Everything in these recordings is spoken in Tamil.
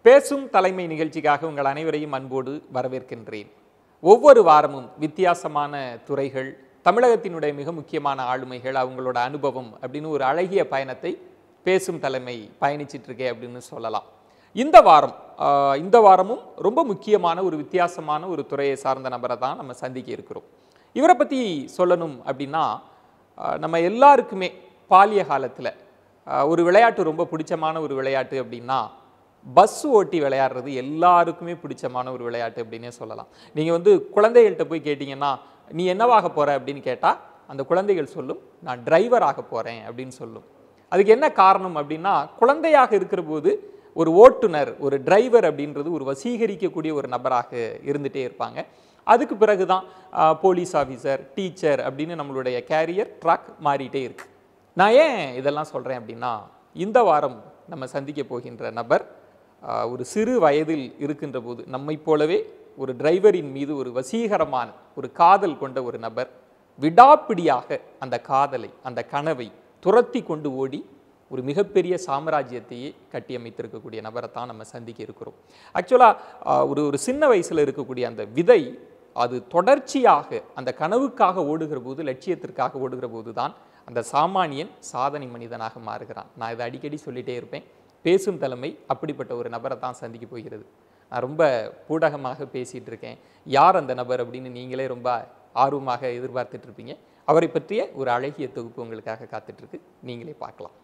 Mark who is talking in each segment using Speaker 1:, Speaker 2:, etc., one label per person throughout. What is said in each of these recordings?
Speaker 1: பேசும் தலைமை நிகழ்ச்சிக்காக உங்கள் அனைவரையும் அன்போடு வரவேற்கின்றேன் ஒவ்வொரு வாரமும் வித்தியாசமான துறைகள் தமிழகத்தினுடைய மிக முக்கியமான ஆளுமைகள் அவங்களோட அனுபவம் அப்படின்னு ஒரு அழகிய பயணத்தை பேசும் தலைமை பயணிச்சிட்டு இருக்கே அப்படின்னு சொல்லலாம் இந்த வாரம் ஆஹ், இந்த வாரமும் ரொம்ப முக்கியமான ஒரு வித்தியாசமான ஒரு துறையை சார்ந்த நபரை தான் நம்ம சந்திக்க இருக்கிறோம் இவரை பற்றி சொல்லணும் அப்படின்னா ஆஹ், நம்ம எல்லாருக்குமே பாலிய காலத்தில் ஒரு விளையாட்டு ரொம்ப பிடிச்சமான ஒரு விளையாட்டு அப்படின்னா பஸ் ஓட்டி விளையாடுறது எல்லாருக்குமே பிடிச்சமான ஒரு விளையாட்டு அப்படின்னே சொல்லலாம் நீங்கள் வந்து குழந்தைகள்கிட்ட போய் கேட்டிங்கன்னா நீ என்னவாக போற அப்படின்னு கேட்டால் அந்த குழந்தைகள் சொல்லும் நான் டிரைவர் ஆக போகிறேன் அப்படின்னு சொல்லும் அதுக்கு என்ன காரணம் அப்படின்னா குழந்தையாக இருக்கிற போது ஒரு ஓட்டுநர் ஒரு டிரைவர் அப்படின்றது ஒரு வசீகரிக்கக்கூடிய ஒரு நபராக இருந்துகிட்டே இருப்பாங்க அதுக்கு பிறகு தான் போலீஸ் ஆஃபீஸர் டீச்சர் அப்படின்னு நம்மளுடைய கேரியர் ட்ராக் மாறிட்டே இருக்கு நான் ஏன் இதெல்லாம் சொல்கிறேன் அப்படின்னா இந்த வாரம் நம்ம சந்திக்க போகின்ற நபர் ஆஹ், ஒரு சிறு வயதில் இருக்கின்ற போது நம்மைப் போலவே ஒரு டிரைவரின் மீது ஒரு வசீகரமான ஒரு காதல் கொண்ட ஒரு நபர் விடாப்பிடியாக அந்த காதலை அந்த கனவை துரத்தி கொண்டு ஓடி ஒரு மிகப்பெரிய சாம்ராஜ்யத்தையே கட்டியமைத்திருக்கக்கூடிய நபரை தான் நம்ம சந்திக்க இருக்கிறோம் ஆக்சுவலாக ஒரு ஒரு சின்ன வயசில் இருக்கக்கூடிய அந்த விதை அது தொடர்ச்சியாக அந்த கனவுக்காக ஓடுகிற போது லட்சியத்திற்காக ஓடுகிற போது தான் அந்த சாமானியன் சாதனை மனிதனாக மாறுகிறான் நான் இதை அடிக்கடி சொல்லிட்டே இருப்பேன் பேசும் தலைமை அப்படிப்பட்ட ஒரு நபரை தான் சந்திக்க போகிறது நான் ரொம்ப பூடகமாக பேசிகிட்டு இருக்கேன் யார் அந்த நபர் அப்படின்னு நீங்களே ரொம்ப ஆர்வமாக எதிர்பார்த்துட்டு இருப்பீங்க அவரை பற்றிய ஒரு அழகிய தொகுப்பு உங்களுக்காக காத்துட்டு இருக்கு நீங்களே பார்க்கலாம்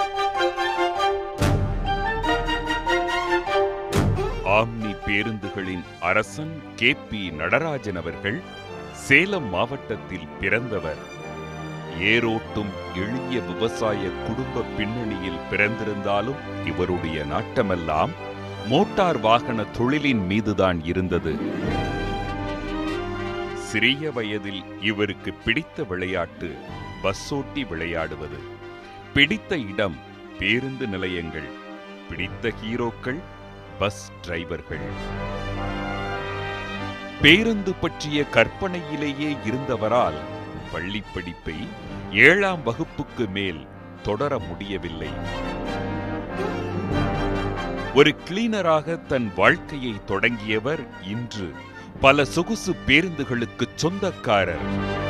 Speaker 2: ஆம்னி பேருந்துகளின் அரசன் கே பி நடராஜன் அவர்கள் சேலம் மாவட்டத்தில் பிறந்தவர் ஏரோட்டும் எளிய விவசாய குடும்ப பின்னணியில் பிறந்திருந்தாலும் இவருடைய நாட்டமெல்லாம் மோட்டார் வாகன தொழிலின் மீதுதான் இருந்தது சிறிய வயதில் இவருக்கு பிடித்த விளையாட்டு பஸ்ஸோட்டி விளையாடுவது பிடித்த இடம் பேருந்து நிலையங்கள் பிடித்த ஹீரோக்கள் பஸ் டிரைவர்கள் பேருந்து பற்றிய கற்பனையிலேயே இருந்தவரால் பள்ளி படிப்பை ஏழாம் வகுப்புக்கு மேல் தொடர முடியவில்லை ஒரு கிளீனராக தன் வாழ்க்கையை தொடங்கியவர் இன்று பல சொகுசு பேருந்துகளுக்கு சொந்தக்காரர்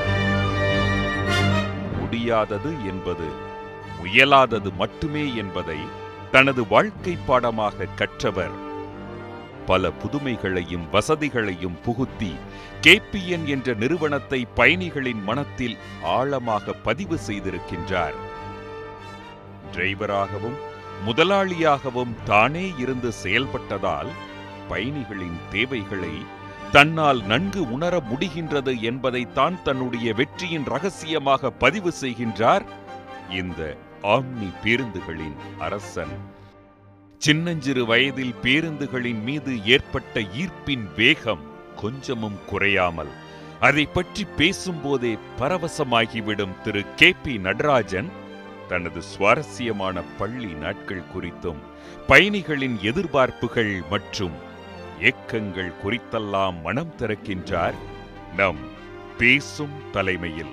Speaker 2: முடியாதது என்பது முயலாதது மட்டுமே என்பதை தனது வாழ்க்கை பாடமாக கற்றவர் பல புதுமைகளையும் வசதிகளையும் புகுத்தி கேபிஎன் என்ற நிறுவனத்தை பயணிகளின் மனத்தில் ஆழமாக பதிவு செய்திருக்கின்றார் டிரைவராகவும் முதலாளியாகவும் தானே இருந்து செயல்பட்டதால் பயணிகளின் தேவைகளை தன்னால் நன்கு உணர முடிகின்றது என்பதைத்தான் தன்னுடைய வெற்றியின் ரகசியமாக பதிவு செய்கின்றார் இந்த ஆம்னி பேருந்துகளின் அரசன் சின்னஞ்சிறு வயதில் பேருந்துகளின் மீது ஏற்பட்ட ஈர்ப்பின் வேகம் கொஞ்சமும் குறையாமல் அதை பற்றி பேசும்போதே பரவசமாகிவிடும் திரு கே பி நடராஜன் தனது சுவாரஸ்யமான பள்ளி நாட்கள் குறித்தும் பயணிகளின் எதிர்பார்ப்புகள் மற்றும் ஏக்கங்கள் குறித்தெல்லாம் மனம் திறக்கின்றார் நம் பேசும் தலைமையில்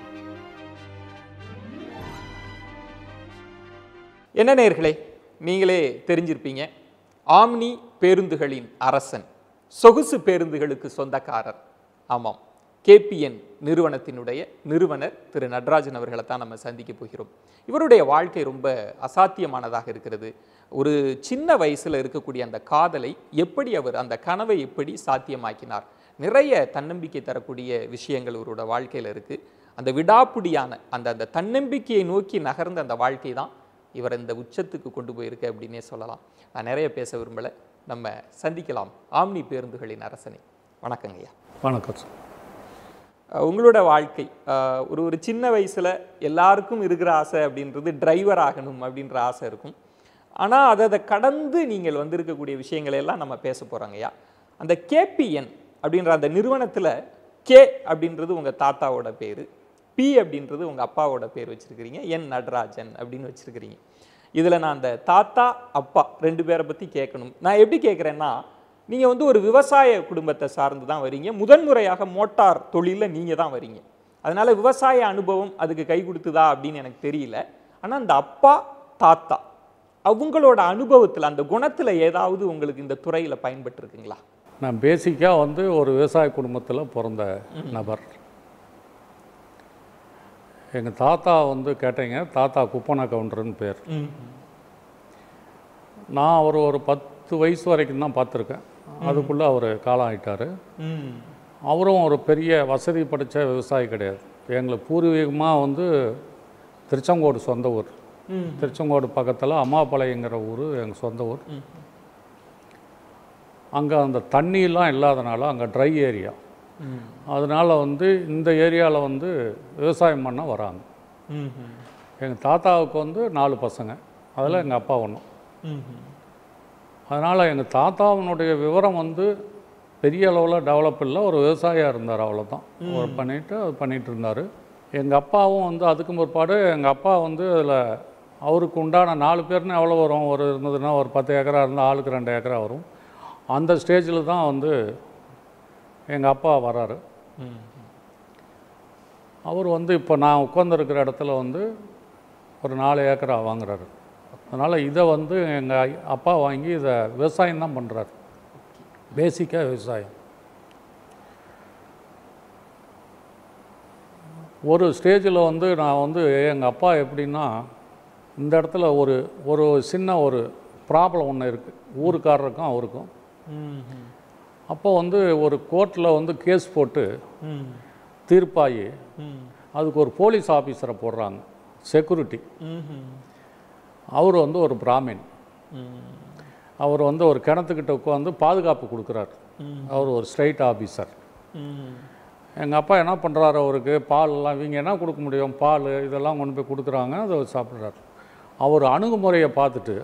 Speaker 1: என்ன நேர்களே நீங்களே தெரிஞ்சிருப்பீங்க ஆம்னி பேருந்துகளின் அரசன் சொகுசு பேருந்துகளுக்கு சொந்தக்காரர் ஆமாம் கேபிஎன் நிறுவனத்தினுடைய நிறுவனர் திரு நடராஜன் அவர்களை தான் நம்ம சந்திக்க போகிறோம் இவருடைய வாழ்க்கை ரொம்ப அசாத்தியமானதாக இருக்கிறது ஒரு சின்ன வயசில் இருக்கக்கூடிய அந்த காதலை எப்படி அவர் அந்த கனவை எப்படி சாத்தியமாக்கினார் நிறைய தன்னம்பிக்கை தரக்கூடிய விஷயங்கள் இவரோட வாழ்க்கையில் இருக்குது அந்த விடாப்புடியான அந்த அந்த தன்னம்பிக்கையை நோக்கி நகர்ந்த அந்த வாழ்க்கை தான் இவர் இந்த உச்சத்துக்கு கொண்டு போயிருக்கு அப்படின்னே சொல்லலாம் நான் நிறைய பேச விரும்பலை நம்ம சந்திக்கலாம் ஆம்னி பேருந்துகளின் அரசனை வணக்கங்க ஐயா
Speaker 3: வணக்கம் சார்
Speaker 1: அஹ் உங்களோட வாழ்க்கை அஹ் ஒரு ஒரு சின்ன வயசில் எல்லாருக்கும் இருக்கிற ஆசை அப்படின்றது டிரைவர் ஆகணும் அப்படின்ற ஆசை இருக்கும் ஆனால் அதை அதை கடந்து நீங்கள் வந்திருக்கக்கூடிய விஷயங்களை எல்லாம் நம்ம பேச போகிறோங்க ஐயா அந்த கேபிஎன் அப்படின்ற அந்த நிறுவனத்தில் கே அப்படின்றது உங்கள் தாத்தாவோட பேர் பி அப்படின்றது உங்கள் அப்பாவோட பேர் வச்சுருக்கிறீங்க என் நடராஜன் அப்படின்னு வச்சுருக்கிறீங்க இதில் நான் அந்த தாத்தா அப்பா ரெண்டு பேரை பற்றி கேட்கணும் நான் எப்படி கேட்குறேன்னா நீங்கள் வந்து ஒரு விவசாய குடும்பத்தை சார்ந்து தான் வரீங்க முதன்முறையாக மோட்டார் தொழிலில் நீங்கள் தான் வரீங்க அதனால விவசாய அனுபவம் அதுக்கு கை கொடுத்துதா அப்படின்னு எனக்கு தெரியல ஆனால் அந்த அப்பா தாத்தா அவங்களோட அனுபவத்துல அந்த குணத்துல ஏதாவது உங்களுக்கு இந்த துறையில பயன்பட்டிருக்குங்களா
Speaker 3: நான் பேசிக்காக வந்து ஒரு விவசாய குடும்பத்தில் பிறந்த நபர் எங்கள் தாத்தா வந்து கேட்டீங்க தாத்தா குப்பனா கவுண்டர்னு பேர் நான் அவர் ஒரு பத்து வயசு வரைக்கும் தான் பார்த்துருக்கேன் அதுக்குள்ளே அவர் காலம் ஆயிட்டார் அவரும் ஒரு பெரிய வசதி படைச்ச விவசாயி கிடையாது எங்களுக்கு பூர்வீகமாக வந்து திருச்செங்கோடு சொந்த ஊர் திருச்செங்கோடு பக்கத்தில் அம்மாபாளையங்கிற ஊர் எங்கள் சொந்த ஊர் அங்கே அந்த தண்ணியெல்லாம் இல்லாதனால அங்கே ட்ரை ஏரியா அதனால் வந்து இந்த ஏரியாவில் வந்து விவசாயம் பண்ண வராங்க எங்கள் தாத்தாவுக்கு வந்து நாலு பசங்க அதில் எங்கள் அப்பா ஒன்றும் அதனால் எங்கள் தாத்தாவினுடைய விவரம் வந்து பெரிய அளவில் டெவலப் இல்லை ஒரு விவசாயியாக இருந்தார் அவ்வளோதான் ஒரு பண்ணிட்டு அது பண்ணிட்டு இருந்தார் எங்கள் அப்பாவும் வந்து அதுக்கு பிற்பாடு எங்கள் அப்பா வந்து அதில் அவருக்கு உண்டான நாலு பேர்னு எவ்வளோ வரும் ஒரு இருந்ததுன்னா ஒரு பத்து ஏக்கரா இருந்தால் ஆளுக்கு ரெண்டு ஏக்கரா வரும் அந்த ஸ்டேஜில் தான் வந்து எங்கள் அப்பா வராரு அவர் வந்து இப்போ நான் உட்காந்துருக்கிற இடத்துல வந்து ஒரு நாலு ஏக்கரா வாங்குறாரு அதனால் இதை வந்து எங்கள் அப்பா வாங்கி இதை விவசாயம் தான் பண்ணுறாரு பேசிக்காக விவசாயம் ஒரு ஸ்டேஜில் வந்து நான் வந்து எங்கள் அப்பா எப்படின்னா இந்த இடத்துல ஒரு ஒரு சின்ன ஒரு ப்ராப்ளம் ஒன்று இருக்குது ஊருக்காரருக்கும் அவருக்கும் அப்போ வந்து ஒரு கோர்ட்டில் வந்து கேஸ் போட்டு தீர்ப்பாகி அதுக்கு ஒரு போலீஸ் ஆஃபீஸரை போடுறாங்க செக்யூரிட்டி அவர் வந்து ஒரு பிராமின் அவர் வந்து ஒரு கிணத்துக்கிட்ட உட்காந்து பாதுகாப்பு கொடுக்குறாரு அவர் ஒரு ஸ்ட்ரைட் ஆஃபீஸர் எங்கள் அப்பா என்ன பண்ணுறாரு அவருக்கு பால்லாம் இவங்க என்ன கொடுக்க முடியும் பால் இதெல்லாம் கொண்டு போய் கொடுக்குறாங்க அதை அவர் சாப்பிட்றாரு அவர் அணுகுமுறையை பார்த்துட்டு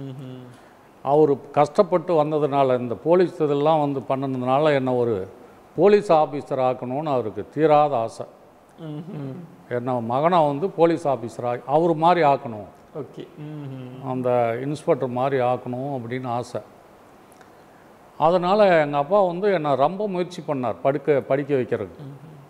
Speaker 3: அவர் கஷ்டப்பட்டு வந்ததுனால இந்த போலீஸ் இதெல்லாம் வந்து பண்ணதுனால என்ன ஒரு போலீஸ் ஆஃபீஸர் ஆக்கணும்னு அவருக்கு தீராத ஆசை என்ன மகனை வந்து போலீஸ் ஆஃபீஸர் ஆகி அவர் மாதிரி ஆக்கணும்
Speaker 1: ஓகே
Speaker 3: அந்த இன்ஸ்பெக்டர் மாதிரி ஆக்கணும் அப்படின்னு ஆசை அதனால் எங்கள் அப்பா வந்து என்னை ரொம்ப முயற்சி பண்ணார் படுக்க படிக்க வைக்கிறதுக்கு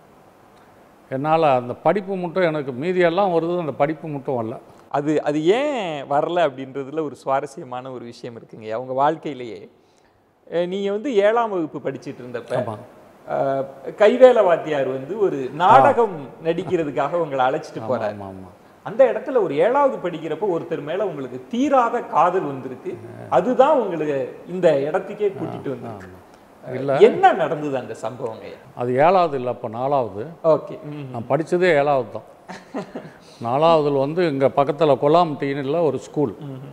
Speaker 3: என்னால் அந்த படிப்பு மட்டும் எனக்கு மீதியெல்லாம் வருது அந்த படிப்பு மட்டும் வரல
Speaker 1: அது அது ஏன் வரல அப்படின்றதுல ஒரு சுவாரஸ்யமான ஒரு விஷயம் இருக்குங்க அவங்க வாழ்க்கையிலேயே அஹ் நீங்க வந்து ஏழாம் வகுப்பு படிச்சிட்டு இருந்தப்ப
Speaker 3: ஆமாம்
Speaker 1: அஹ், கைவேல வாத்தியார் வந்து ஒரு நாடகம் நடிக்கிறதுக்காக உங்களை அழைச்சிட்டு போறாரு
Speaker 3: ஆமாம் ஆமாம்
Speaker 1: அந்த இடத்துல ஒரு ஏழாவது படிக்கிறப்ப ஒருத்தர் மேல உங்களுக்கு தீராத காதல் வந்திருக்கு அதுதான் உங்களுக்கு இந்த இடத்துக்கே கூட்டிட்டு வந்து என்ன நடந்தது அந்த சம்பவங்க
Speaker 3: அது ஏழாவது இல்லை அப்போ நாலாவது
Speaker 1: ஓகே
Speaker 3: நான் படித்ததே ஏழாவது தான் நாலாவதுல வந்து இங்கே பக்கத்தில் கொல்லாம்பட்டியில் ஒரு ஸ்கூல்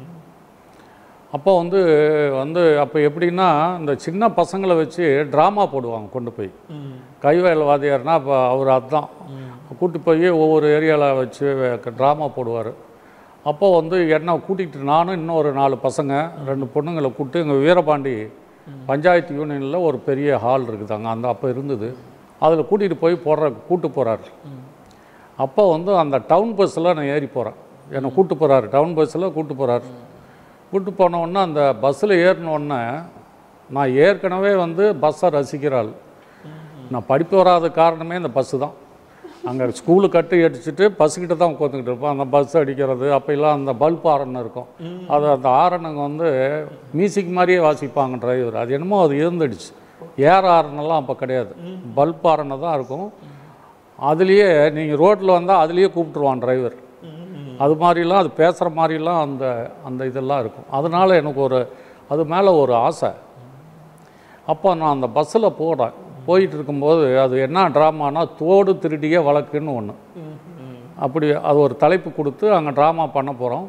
Speaker 3: அப்போ வந்து வந்து அப்போ எப்படின்னா இந்த சின்ன பசங்களை வச்சு ட்ராமா போடுவாங்க கொண்டு போய் கைவேல் வாத்தியார்னா அப்போ அவர் அதுதான் கூட்டி போய் ஒவ்வொரு ஏரியாவில் வச்சு ட்ராமா போடுவார் அப்போ வந்து என்னை கூட்டிகிட்டு நானும் இன்னும் ஒரு நாலு பசங்க ரெண்டு பொண்ணுங்களை கூப்பிட்டு எங்கள் வீரபாண்டி பஞ்சாயத்து யூனியனில் ஒரு பெரிய ஹால் இருக்குது அங்கே அந்த அப்போ இருந்தது அதில் கூட்டிகிட்டு போய் போடுற கூட்டு போகிறாரு அப்போ வந்து அந்த டவுன் பஸ்ஸில் நான் ஏறி போகிறேன் என்னை கூட்டு போகிறாரு டவுன் பஸ்ஸில் கூட்டு போகிறாரு கூட்டு போன உடனே அந்த பஸ்ஸில் ஏறின உடனே நான் ஏற்கனவே வந்து பஸ்ஸை ரசிக்கிறாள் நான் படிப்பு வராத காரணமே இந்த பஸ்ஸு தான் அங்கே ஸ்கூலு கட்டி அடிச்சுட்டு பஸ்ஸுக்கிட்ட தான் உட்காந்துக்கிட்டு இருப்போம் அந்த பஸ் அடிக்கிறது அப்போல்லாம் அந்த பல்ப் ஆரன் இருக்கும் அது அந்த ஆரனுங்க வந்து மியூசிக் மாதிரியே வாசிப்பாங்க டிரைவர் அது என்னமோ அது இருந்துடுச்சு ஏர் ஆரனெல்லாம் அப்போ கிடையாது பல்ப் ஆரனை தான் இருக்கும் அதுலேயே நீங்கள் ரோட்டில் வந்தால் அதுலேயே கூப்பிட்ருவான் டிரைவர் அது மாதிரிலாம் அது பேசுகிற மாதிரிலாம் அந்த அந்த இதெல்லாம் இருக்கும் அதனால் எனக்கு ஒரு அது மேலே ஒரு ஆசை அப்போ நான் அந்த பஸ்ஸில் போகிறேன் போயிட்டு இருக்கும்போது அது என்ன ட்ராமானா தோடு திருடிய வழக்குன்னு ஒன்று அப்படி அது ஒரு தலைப்பு கொடுத்து அங்கே ட்ராமா பண்ண போகிறோம்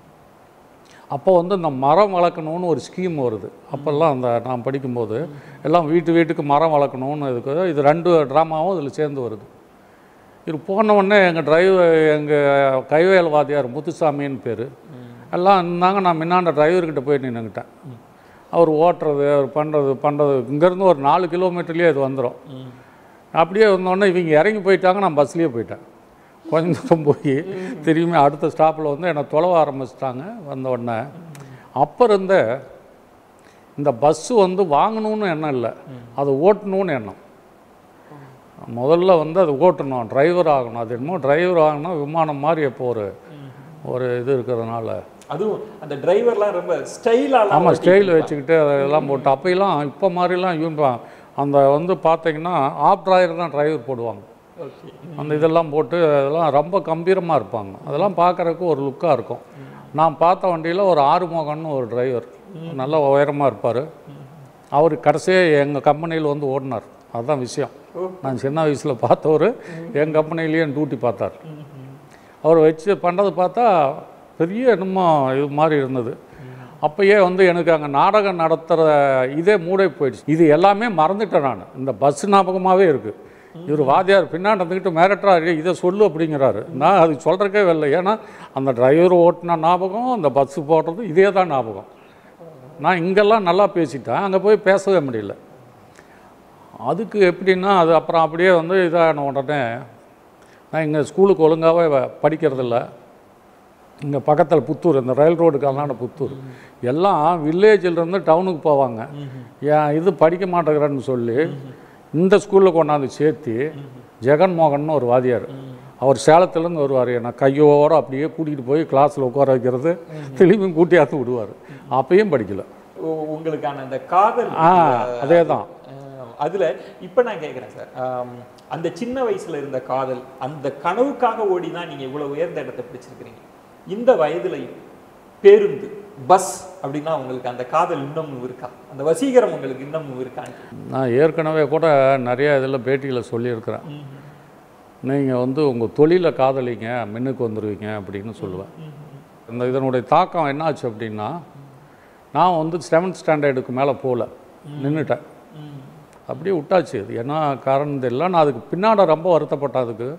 Speaker 3: அப்போ வந்து இந்த மரம் வளர்க்கணும்னு ஒரு ஸ்கீம் வருது அப்போல்லாம் அந்த நான் படிக்கும்போது எல்லாம் வீட்டு வீட்டுக்கு மரம் வளர்க்கணும்னு இதுக்கு இது ரெண்டு ட்ராமாவும் இதில் சேர்ந்து வருது இது போன உடனே எங்கள் டிரைவர் எங்கள் கைவேல் வாத்தியார் முத்துசாமின்னு பேர் எல்லாம் இருந்தாங்க நான் முன்னாண்ட டிரைவர்கிட்ட போய் நின்றுக்கிட்டேன் அவர் ஓட்டுறது அவர் பண்ணுறது பண்ணுறது இங்கேருந்து ஒரு நாலு கிலோமீட்டர்லேயே இது வந்துடும் அப்படியே வந்தோடனே இவங்க இறங்கி போயிட்டாங்க நான் பஸ்லேயே போயிட்டேன் கொஞ்ச தூரம் போய் திரும்பி அடுத்த ஸ்டாப்பில் வந்து என்னை தொலைவ ஆரம்பிச்சிட்டாங்க வந்த உடனே அப்போ இருந்த இந்த பஸ்ஸு வந்து வாங்கணும்னு எண்ணம் இல்லை அதை ஓட்டணும்னு எண்ணம் முதல்ல வந்து அது ஓட்டணும் டிரைவர் ஆகணும் அது என்னமோ டிரைவர் ஆகணும் விமானம் மாதிரி இப்போ ஒரு ஒரு இது இருக்கிறதுனால
Speaker 1: அதுவும் அந்த டிரைவர்லாம் ரொம்ப ஸ்டைலாலாம்
Speaker 3: ஆமாம் ஸ்டைல் வச்சுக்கிட்டு அதெல்லாம் போட்டு அப்போலாம் இப்போ மாதிரிலாம் இவங்க அந்த வந்து பார்த்தீங்கன்னா ஆஃப் டிராயர் தான் டிரைவர் போடுவாங்க
Speaker 1: ஓகே
Speaker 3: அந்த இதெல்லாம் போட்டு அதெல்லாம் ரொம்ப கம்பீரமாக இருப்பாங்க அதெல்லாம் பார்க்குறதுக்கு ஒரு லுக்காக இருக்கும் நான் பார்த்த வண்டியில் ஒரு ஆறுமுகன்னு ஒரு டிரைவர் நல்ல உயரமாக இருப்பார் அவர் கடைசியாக எங்கள் கம்பெனியில் வந்து ஓடினார் அதுதான் விஷயம் நான் சின்ன வயசில் பார்த்தவர் என் கம்பெனிலேயே டியூட்டி பார்த்தார் அவர் வச்சு பண்ணுறது பார்த்தா பெரிய என்னமோ இது மாதிரி இருந்தது அப்பயே வந்து எனக்கு அங்கே நாடகம் நடத்துகிற இதே மூடே போயிடுச்சு இது எல்லாமே மறந்துட்டேன் நான் இந்த பஸ் ஞாபகமாகவே இருக்குது இவர் வாத்தியார் பின்னாடி இருந்துக்கிட்டு மிரட்டுறாரு இதை சொல்லு அப்படிங்கிறாரு நான் அது சொல்கிறக்கே இல்லை ஏன்னா அந்த டிரைவர் ஓட்டின ஞாபகம் அந்த பஸ்ஸு போடுறது இதே தான் ஞாபகம் நான் இங்கெல்லாம் நல்லா பேசிட்டேன் அங்கே போய் பேசவே முடியல அதுக்கு எப்படின்னா அது அப்புறம் அப்படியே வந்து இதான உடனே நான் இங்கே ஸ்கூலுக்கு ஒழுங்காகவே படிக்கிறதில்ல இங்கே பக்கத்தில் புத்தூர் இந்த ரயில் ரோடுக்கெல்லாம் புத்தூர் எல்லாம் வில்லேஜிலேருந்து டவுனுக்கு போவாங்க ஏன் இது படிக்க மாட்டேங்கிறேன்னு சொல்லி இந்த ஸ்கூலில் கொண்டாந்து சேர்த்து ஜெகன்மோகன் ஒரு வாதியார் அவர் சேலத்துலேருந்து வருவார் என்னை கையோட அப்படியே கூட்டிகிட்டு போய் கிளாஸில் உட்கார வைக்கிறது திரும்பியும் கூட்டியாந்து விடுவார் அப்பயும் படிக்கல
Speaker 1: உ- உங்களுக்கான அந்த காதல்
Speaker 3: ஆ அதே தான்
Speaker 1: அஹ், அதுல இப்ப நான் கேட்குறேன் சார் ஆம், அந்த சின்ன வயசுல இருந்த காதல் அந்த கனவுக்காக ஓடி தான் நீங்க இவ்வளவு உயர்ந்த இடத்தை பிடிச்சிருக்கிறீங்க இந்த வயதுலையும் பேருந்து பஸ் அப்படின்னா உங்களுக்கு அந்த காதல் இன்னமும் இருக்கா அந்த வசீகரம் உங்களுக்கு இன்னமும் இருக்கான்னு
Speaker 3: நான் ஏற்கனவே கூட நிறைய இதில் பேட்டியில் சொல்லியிருக்கிறேன் நீங்கள் வந்து உங்கள் தொழிலை காதலிங்க மின்னுக்கு வந்துடுவீங்க அப்படின்னு சொல்லுவேன் இந்த இதனுடைய தாக்கம் என்னாச்சு அப்படின்னா நான் வந்து செவன்த் ஸ்டாண்டர்டுக்கு மேலே போகல நின்றுட்டேன் அப்படியே விட்டாச்சு அது என்ன காரணம் தெரியல நான் அதுக்கு பின்னாடி ரொம்ப வருத்தப்பட்டேன் அதுக்கு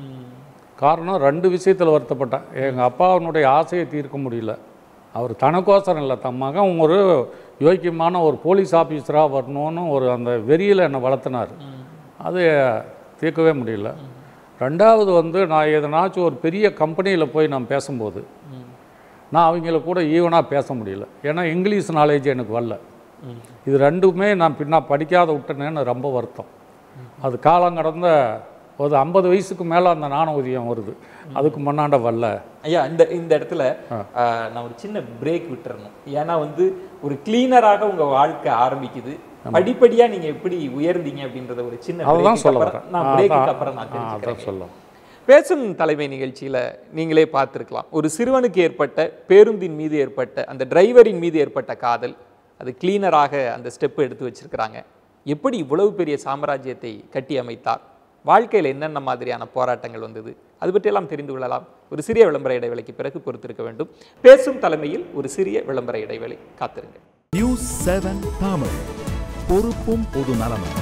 Speaker 3: காரணம் ரெண்டு விஷயத்தில் வருத்தப்பட்டேன் எங்கள் அப்பாவினுடைய ஆசையை தீர்க்க முடியல அவர் தனக்கோசரம் இல்லை தன் மகன் ஒரு யோக்கியமான ஒரு போலீஸ் ஆஃபீஸராக வரணும்னு ஒரு அந்த வெறியில் என்னை வளர்த்தினார் அது தீர்க்கவே முடியல ரெண்டாவது வந்து நான் எதனாச்சும் ஒரு பெரிய கம்பெனியில் போய் நான் பேசும்போது நான் அவங்கள கூட ஈவனாக பேச முடியல ஏன்னா இங்கிலீஷ் நாலேஜ் எனக்கு வரல இது ரெண்டுமே நான் பின்னா படிக்காத விட்டேனேன்னு ரொம்ப வருத்தம் அது காலம் கடந்த ஒரு ஐம்பது வயசுக்கு மேலே அந்த நாண ஊதியம் வருது அதுக்கு முன்னாண்ட வரல
Speaker 1: ஐயா இந்த இந்த இடத்துல ஆஹ், நான் ஒரு சின்ன பிரேக் விட்டுறணும் ஏன்னா வந்து ஒரு கிளீனராக உங்க வாழ்க்கை ஆரம்பிக்குது படிப்படியா நீங்க எப்படி உயர்ந்தீங்க அப்படின்றத ஒரு சின்ன
Speaker 3: அதுதான்
Speaker 1: break-க்கு
Speaker 3: சொல்ல
Speaker 1: அப்புறம்
Speaker 3: வரேன்
Speaker 1: நான்
Speaker 3: ஆ,
Speaker 1: பிரேக்கு
Speaker 3: அதான்.
Speaker 1: அப்புறம் நான்
Speaker 3: ஆ, அதான்
Speaker 1: தெரிஞ்சுக்கிறேன்
Speaker 3: சொல்ல
Speaker 1: பேசும் தலைமை நிகழ்ச்சியில நீங்களே பார்த்திருக்கலாம் ஒரு சிறுவனுக்கு ஏற்பட்ட பேருந்தின் மீது ஏற்பட்ட அந்த டிரைவரின் மீது ஏற்பட்ட காதல் அது கிளீனராக அந்த ஸ்டெப் எடுத்து வச்சிருக்கிறாங்க எப்படி இவ்வளவு பெரிய சாம்ராஜ்யத்தை கட்டி அமைத்தார் வாழ்க்கையில் என்னென்ன மாதிரியான போராட்டங்கள் வந்தது அது பற்றியெல்லாம் தெரிந்து கொள்ளலாம் ஒரு சிறிய விளம்பர இடைவேளைக்கு பிறகு பொறுத்திருக்க வேண்டும் பேசும் தலைமையில் ஒரு சிறிய விளம்பர இடைவேளை காத்திருங்க
Speaker 4: நியூஸ் செவன் தமிழ் பொறுப்பும் பொது நலமும்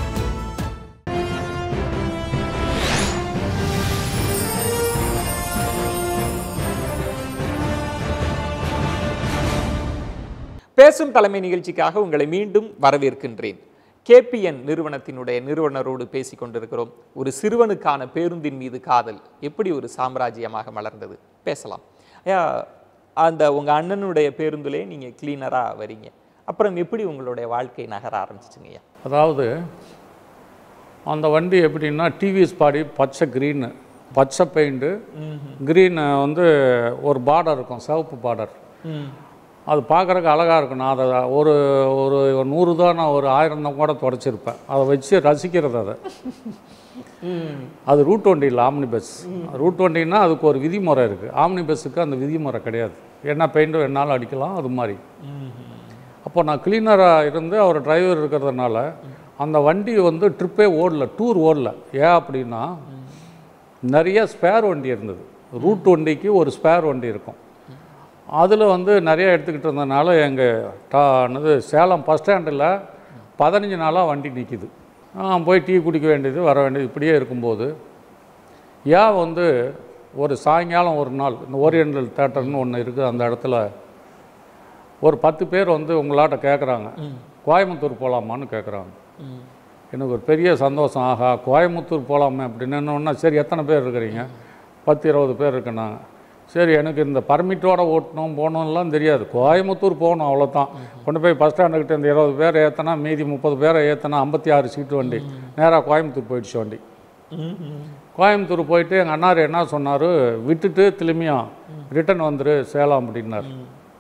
Speaker 1: பேசும் தலைமை நிகழ்ச்சிக்காக உங்களை மீண்டும் வரவேற்கின்றேன் கேபிஎன் நிறுவனத்தினுடைய நிறுவனரோடு பேசிக் கொண்டிருக்கிறோம் ஒரு சிறுவனுக்கான பேருந்தின் மீது காதல் எப்படி ஒரு சாம்ராஜ்யமாக மலர்ந்தது பேசலாம் ஐயா அந்த உங்க அண்ணனுடைய பேருந்துலே நீங்க கிளீனரா வரீங்க அப்புறம் எப்படி உங்களுடைய வாழ்க்கை நகர ஆரம்பிச்சிச்சுங்க ஐயா
Speaker 3: அதாவது அந்த வண்டி எப்படின்னா டிவிஎஸ் பாடி பச்சை க்ரீனு பச்சை பெயிண்ட்டு க்ரீனு வந்து ஒரு பார்டர் இருக்கும் சிவப்பு பார்டர் அது பார்க்குறக்கு அழகாக இருக்கும் நான் அதை ஒரு ஒரு நூறு தான் நான் ஒரு ஆயிரம் தான் கூட தொடச்சிருப்பேன் அதை வச்சு ரசிக்கிறது அதை அது ரூட் வண்டி இல்லை ஆம்னி பஸ் ரூட் வண்டின்னா அதுக்கு ஒரு விதிமுறை இருக்குது ஆம்னி பஸ்ஸுக்கு அந்த விதிமுறை கிடையாது என்ன பெயிண்ட்டும் என்னால் அடிக்கலாம் அது மாதிரி அப்போ நான் கிளீனராக இருந்து அவர் டிரைவர் இருக்கிறதுனால அந்த வண்டி வந்து ட்ரிப்பே ஓடல டூர் ஓடல ஏன் அப்படின்னா நிறைய ஸ்பேர் வண்டி இருந்தது ரூட் வண்டிக்கு ஒரு ஸ்பேர் வண்டி இருக்கும் அதில் வந்து நிறைய எடுத்துக்கிட்டு இருந்ததுனால எங்கள் டா என்னது சேலம் பஸ் ஸ்டாண்டில் பதினஞ்சு நாளாக வண்டி நிற்கிது போய் டீ குடிக்க வேண்டியது வர வேண்டியது இப்படியே இருக்கும்போது ஏன் வந்து ஒரு சாயங்காலம் ஒரு நாள் இந்த ஓரியண்டல் தேட்டர்னு ஒன்று இருக்குது அந்த இடத்துல ஒரு பத்து பேர் வந்து உங்களாட்ட கேட்குறாங்க கோயம்புத்தூர் போகலாமான்னு கேட்குறாங்க எனக்கு ஒரு பெரிய சந்தோஷம் ஆஹா கோயம்புத்தூர் போகலாமே அப்படின்னு ஒன்றா சரி எத்தனை பேர் இருக்கிறீங்க பத்து இருபது பேர் இருக்குன்னாங்க சரி எனக்கு இந்த பர்மிட்டோட ஓட்டணும் போகணும்லாம் தெரியாது கோயம்புத்தூர் போகணும் அவ்வளோதான் கொண்டு போய் பஸ் ஸ்டாண்டுக்கிட்ட இந்த இருபது பேர் ஏற்றினா மீதி முப்பது பேரை ஏற்றினா ஐம்பத்தி ஆறு சீட்டு வண்டி நேராக கோயம்புத்தூர் போயிடுச்சு வண்டி கோயம்புத்தூர் போயிட்டு எங்கள் அண்ணார் என்ன சொன்னார் விட்டுட்டு திரும்பியும் ரிட்டர்ன் வந்துரு சேலம் அப்படின்னார்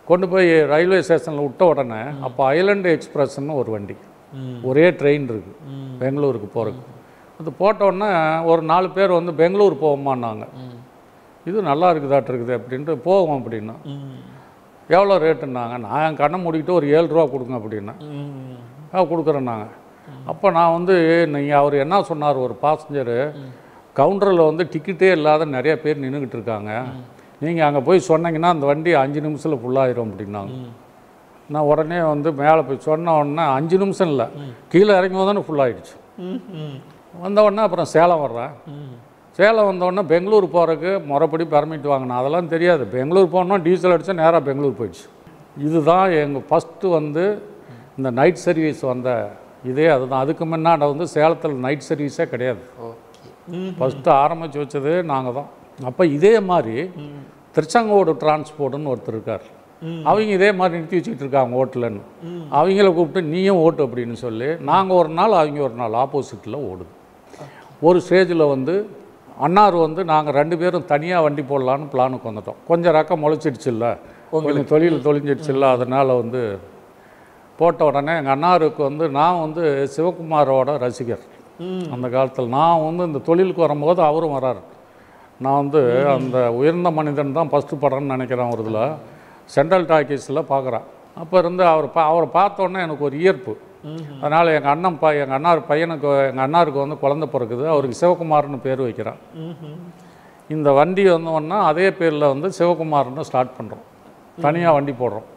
Speaker 3: கொண்டு போய் ரயில்வே ஸ்டேஷனில் விட்ட உடனே அப்போ ஐலண்டு எக்ஸ்பிரஸ்ன்னு ஒரு வண்டி ஒரே ட்ரெயின் இருக்குது பெங்களூருக்கு போகிறதுக்கு அது போட்ட உடனே ஒரு நாலு பேர் வந்து பெங்களூர் போவோமான்னாங்க இது நல்லா இருக்குதாட்டு இருக்குது அப்படின்ட்டு போவோம் அப்படின்னா எவ்வளோ ரேட்டுன்னாங்க நான் என் கண்ணை மூடிக்கிட்டு ஒரு ஏழு ரூபா கொடுங்க அப்படின்னேன் ஆ கொடுக்குறேன் நாங்கள் அப்போ நான் வந்து நீங்கள் அவர் என்ன சொன்னார் ஒரு பாசஞ்சரு கவுண்டரில் வந்து டிக்கெட்டே இல்லாத நிறைய பேர் நின்றுக்கிட்டு இருக்காங்க நீங்கள் அங்கே போய் சொன்னீங்கன்னா அந்த வண்டி அஞ்சு நிமிஷத்தில் ஃபுல்லாயிரும் அப்படின்னாங்க நான் உடனே வந்து மேலே போய் சொன்ன உடனே அஞ்சு நிமிஷம் இல்லை கீழே இறங்கி வந்தோடனே ஃபுல்லாகிடுச்சு வந்த உடனே அப்புறம் சேலம் வர்றேன் சேலம் வந்த உடனே பெங்களூர் போகிறதுக்கு முறைப்படி பர்மிட் வாங்கினேன் அதெல்லாம் தெரியாது பெங்களூர் போனோம் டீசல் அடித்தா நேராக பெங்களூர் போயிடுச்சு இதுதான் எங்கள் ஃபஸ்ட்டு வந்து இந்த நைட் சர்வீஸ் வந்த இதே அதுதான் அதுக்கு முன்னாடி வந்து சேலத்தில் நைட் சர்வீஸே கிடையாது
Speaker 1: ஓகே
Speaker 3: ஃபஸ்ட்டு ஆரம்பித்து வச்சது நாங்கள் தான் அப்போ இதே மாதிரி திருச்செங்கோடு டிரான்ஸ்போர்ட்டுன்னு ஒருத்தர் இருக்கார் அவங்க இதே மாதிரி நிறுத்தி வச்சுக்கிட்டு இருக்காங்க ஓட்டலன்னு அவங்கள கூப்பிட்டு நீயும் ஓட்டு அப்படின்னு சொல்லி நாங்கள் ஒரு நாள் அவங்க ஒரு நாள் ஆப்போசிட்டில் ஓடுது ஒரு ஸ்டேஜில் வந்து அன்னார் வந்து நாங்கள் ரெண்டு பேரும் தனியாக வண்டி போடலான்னு பிளானுக்கு வந்துட்டோம் கொஞ்சம் ரக்கம் முளைச்சிடுச்சுல்ல கொஞ்சம் தொழில் தொழிஞ்சிடுச்சுல்ல அதனால் வந்து போட்ட உடனே எங்கள் அண்ணாருக்கு வந்து நான் வந்து சிவகுமாரோட ரசிகர் அந்த காலத்தில் நான் வந்து இந்த தொழிலுக்கு வரும்போது அவரும் வராரு நான் வந்து அந்த உயர்ந்த மனிதன் தான் ஃபஸ்ட்டு படம்னு நினைக்கிறேன் ஒரு இதில் சென்ட்ரல் டாக்கீஸில் பார்க்குறேன் அப்போ இருந்து அவர் பா அவரை பார்த்த உடனே எனக்கு ஒரு ஈர்ப்பு அதனால் எங்கள் அண்ணன் பா எங்கள் அண்ணார் பையனுக்கு எங்கள் அண்ணாருக்கு வந்து குழந்தை பிறக்குது அவருக்கு சிவகுமார்னு பேர் வைக்கிறேன் இந்த வண்டி வந்தோன்னா அதே பேரில் வந்து சிவகுமார்னு ஸ்டார்ட் பண்ணுறோம் தனியாக வண்டி போடுறோம்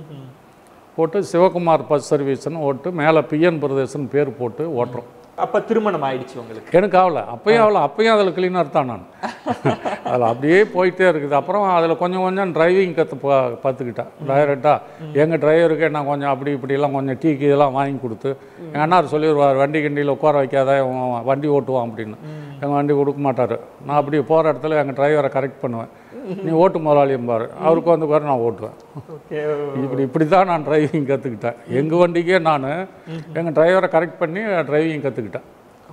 Speaker 3: போட்டு சிவகுமார் பஸ் சர்வீஸ்னு ஓட்டு மேலே பிஎன் பிரதேசன் பேர் போட்டு ஓட்டுறோம்
Speaker 1: அப்ப திருமணம் ஆயிடுச்சு உங்களுக்கு
Speaker 3: எனக்கு ஆகல அப்பயும் ஆகல அப்பயும் அதில் கிளீனர் தான் நான் அதில் அப்படியே போயிட்டே இருக்குது அப்புறம் அதில் கொஞ்சம் கொஞ்சம் டிரைவிங் கற்று பா பார்த்துக்கிட்டேன் டைரெக்டாக எங்கள் டிரைவருக்கு நான் கொஞ்சம் அப்படி இப்படிலாம் கொஞ்சம் டீக்கு இதெல்லாம் வாங்கி கொடுத்து எங்கள் அண்ணார் சொல்லிடுவார் வண்டி கிண்டியில் உட்கார வைக்காத இவன் வண்டி ஓட்டுவான் அப்படின்னு எங்கள் வண்டி கொடுக்க மாட்டார் நான் அப்படி போகிற இடத்துல எங்கள் டிரைவரை கரெக்ட் பண்ணுவேன் நீ ஓட்டு முதலாளியம்பார் அவருக்கு வந்து பாரு நான் ஓட்டுவேன்
Speaker 1: ஓகே
Speaker 3: இப்படி இப்படி தான் நான் டிரைவிங் கற்றுக்கிட்டேன் எங்கள் வண்டிக்கே நான் எங்கள் டிரைவரை கரெக்ட் பண்ணி டிரைவிங் கற்றுக்கிட்டேன்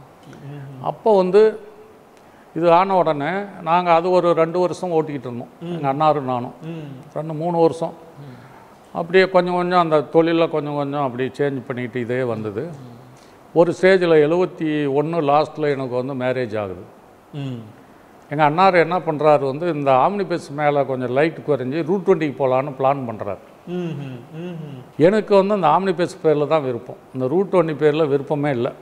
Speaker 3: அப்போ வந்து இது ஆன உடனே நாங்கள் அது ஒரு ரெண்டு வருஷம் ஓட்டிக்கிட்டு இருந்தோம் எங்கள் அண்ணாரும் நானும் ரெண்டு மூணு வருஷம் அப்படியே கொஞ்சம் கொஞ்சம் அந்த தொழிலில் கொஞ்சம் கொஞ்சம் அப்படியே சேஞ்ச் பண்ணிக்கிட்டு இதே வந்தது ஒரு ஸ்டேஜில் எழுபத்தி ஒன்று லாஸ்ட்டில் எனக்கு வந்து மேரேஜ் ஆகுது
Speaker 1: ம்
Speaker 3: எங்கள் அண்ணார் என்ன பண்ணுறாரு வந்து இந்த ஆம்னி பஸ் மேலே கொஞ்சம் லைட் குறைஞ்சி ரூட் டுவெண்ட்டிக்கு போகலான்னு பிளான் பண்ணுறாரு
Speaker 1: ம் ம் ம் ம்
Speaker 3: எனக்கு வந்து அந்த ஆம்னி பஸ் பேரில் தான் விருப்பம் இந்த ரூட் டுவெண்ட்டி பேரில் விருப்பமே இல்லை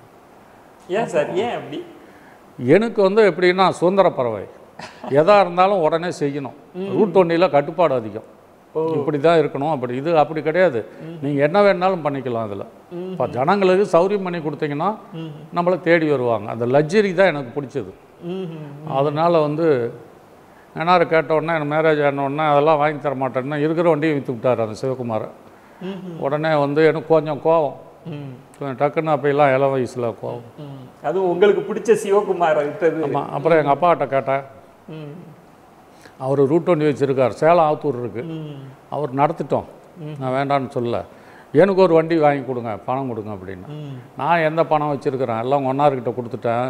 Speaker 1: ஏன் சார் ஏன் அப்படி
Speaker 3: எனக்கு வந்து எப்படின்னா சுதந்திர பறவை எதா இருந்தாலும் உடனே செய்யணும் ரூட் டுவெண்ட்டியில் கட்டுப்பாடு அதிகம் இப்படி தான் இருக்கணும் அப்படி இது அப்படி கிடையாது நீங்கள் என்ன வேணாலும் பண்ணிக்கலாம் அதில் இப்போ ஜனங்களுக்கு சௌரியம் பண்ணி கொடுத்தீங்கன்னா நம்மளை தேடி வருவாங்க அந்த லக்ஸரி தான் எனக்கு பிடிச்சது
Speaker 1: ம் ம்
Speaker 3: அதனால் வந்து என்னாரு கேட்ட உடனே எனக்கு மேரேஜ் ஆன உடனே அதெல்லாம் வாங்கி தர மாட்டேன்னா இருக்கிற வண்டியை விற்று விட்டார் அந்த சிவகுமாரை உடனே வந்து எனக்கு கொஞ்சம் கோவம்
Speaker 1: ம்
Speaker 3: கொஞ்சம் டக்குன்னு அப்போலாம் இளம் வயசில் கோவம்
Speaker 1: ம் அதுவும் உங்களுக்கு பிடிச்ச சிவகுமார் விட்டது
Speaker 3: ஆமாம் அப்புறம் எங்கள் அப்பாட்ட கேட்டேன்
Speaker 1: ம்
Speaker 3: அவர் ரூட் வண்டி வச்சுருக்கார் சேலம் ஆத்தூர் இருக்குது
Speaker 1: ம்
Speaker 3: அவர் நடத்திட்டோம் நான் வேண்டான்னு சொல்ல எனக்கு ஒரு வண்டி வாங்கி கொடுங்க பணம் கொடுங்க அப்படின்னு
Speaker 1: ம்
Speaker 3: நான் எந்த பணம் வச்சுருக்கிறேன் எல்லாம் ஒன்னார்கிட்ட கொடுத்துட்டேன்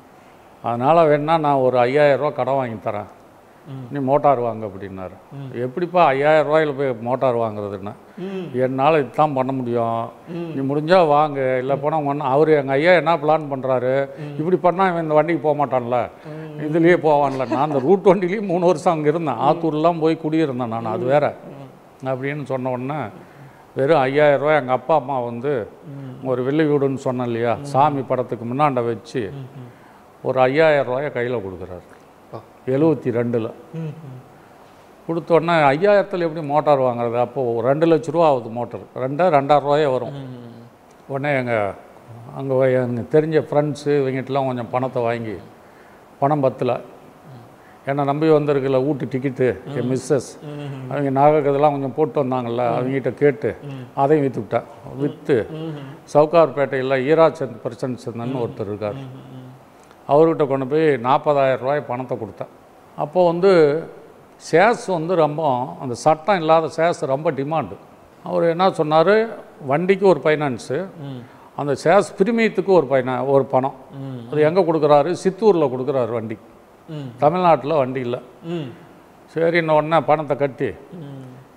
Speaker 3: அதனால் வேணா நான் ஒரு ஐயாயிரம் ரூபா கடன் வாங்கி தரேன் நீ மோட்டார் வாங்க அப்படின்னாரு எப்படிப்பா ஐயாயிரம் ரூபாயில போய் மோட்டார் வாங்குறதுன்னு என்னால் இதுதான் பண்ண முடியும் நீ முடிஞ்சா வாங்க இல்லை போனால் ஒன்று அவர் எங்கள் ஐயா என்ன பிளான் பண்ணுறாரு இப்படி பண்ணால் இவன் இந்த வண்டிக்கு போக மாட்டான்ல இதுலேயே போவான்ல நான் அந்த ரூட் வண்டிலேயும் மூணு வருஷம் அங்கே இருந்தேன் ஆத்தூர்லாம் போய் குடியிருந்தேன் நான் அது வேற அப்படின்னு சொன்ன உடனே வெறும் ஐயாயிரம் ரூபாய் எங்கள் அப்பா அம்மா வந்து ஒரு வெள்ளி வீடுன்னு சொன்னேன் இல்லையா சாமி படத்துக்கு முன்னாண்ட வச்சு ஒரு ஐயாயிரம் ரூபாயை கையில் கொடுக்குறாரு எழுபத்தி ரெண்டில்
Speaker 1: ம்
Speaker 3: கொடுத்த உடனே ஐயாயிரத்தில் எப்படி மோட்டார் வாங்குறது அப்போது ரெண்டு லட்ச ரூபா ஆகுது மோட்டார் ரெண்டா ரெண்டாயிரம் ரூபாயே வரும் உடனே எங்கள் அங்கே எனக்கு தெரிஞ்ச ஃப்ரெண்ட்ஸு இவங்கிட்டலாம் கொஞ்சம் பணத்தை வாங்கி பணம் பத்தல என்னை நம்பி வந்திருக்குல்ல ஊட்டி டிக்கெட்டு என் மிஸ்ஸஸ் அவங்க நாகக்கதெல்லாம் கொஞ்சம் போட்டு வந்தாங்கல்ல அவங்ககிட்ட கேட்டு அதையும் விற்று விட்டேன் விற்று சவுகார்பேட்டையில் ஈராச்சந்த் பிரசன்சந்தன் ஒருத்தர் இருக்கார் அவர்கிட்ட கொண்டு போய் நாற்பதாயிரம் ரூபாய் பணத்தை கொடுத்தேன் அப்போ வந்து சேஸ் வந்து ரொம்ப அந்த சட்டம் இல்லாத சேஸ் ரொம்ப டிமாண்டு அவர் என்ன சொன்னார் வண்டிக்கு ஒரு ஃபைனான்ஸு அந்த சேஸ் பிரிமியத்துக்கு ஒரு பைனா ஒரு பணம் அது எங்கே கொடுக்குறாரு சித்தூரில் கொடுக்குறாரு வண்டி
Speaker 1: ம்
Speaker 3: தமிழ்நாட்டில் வண்டி இல்லை
Speaker 1: ம்
Speaker 3: சரின்ன உடனே பணத்தை கட்டி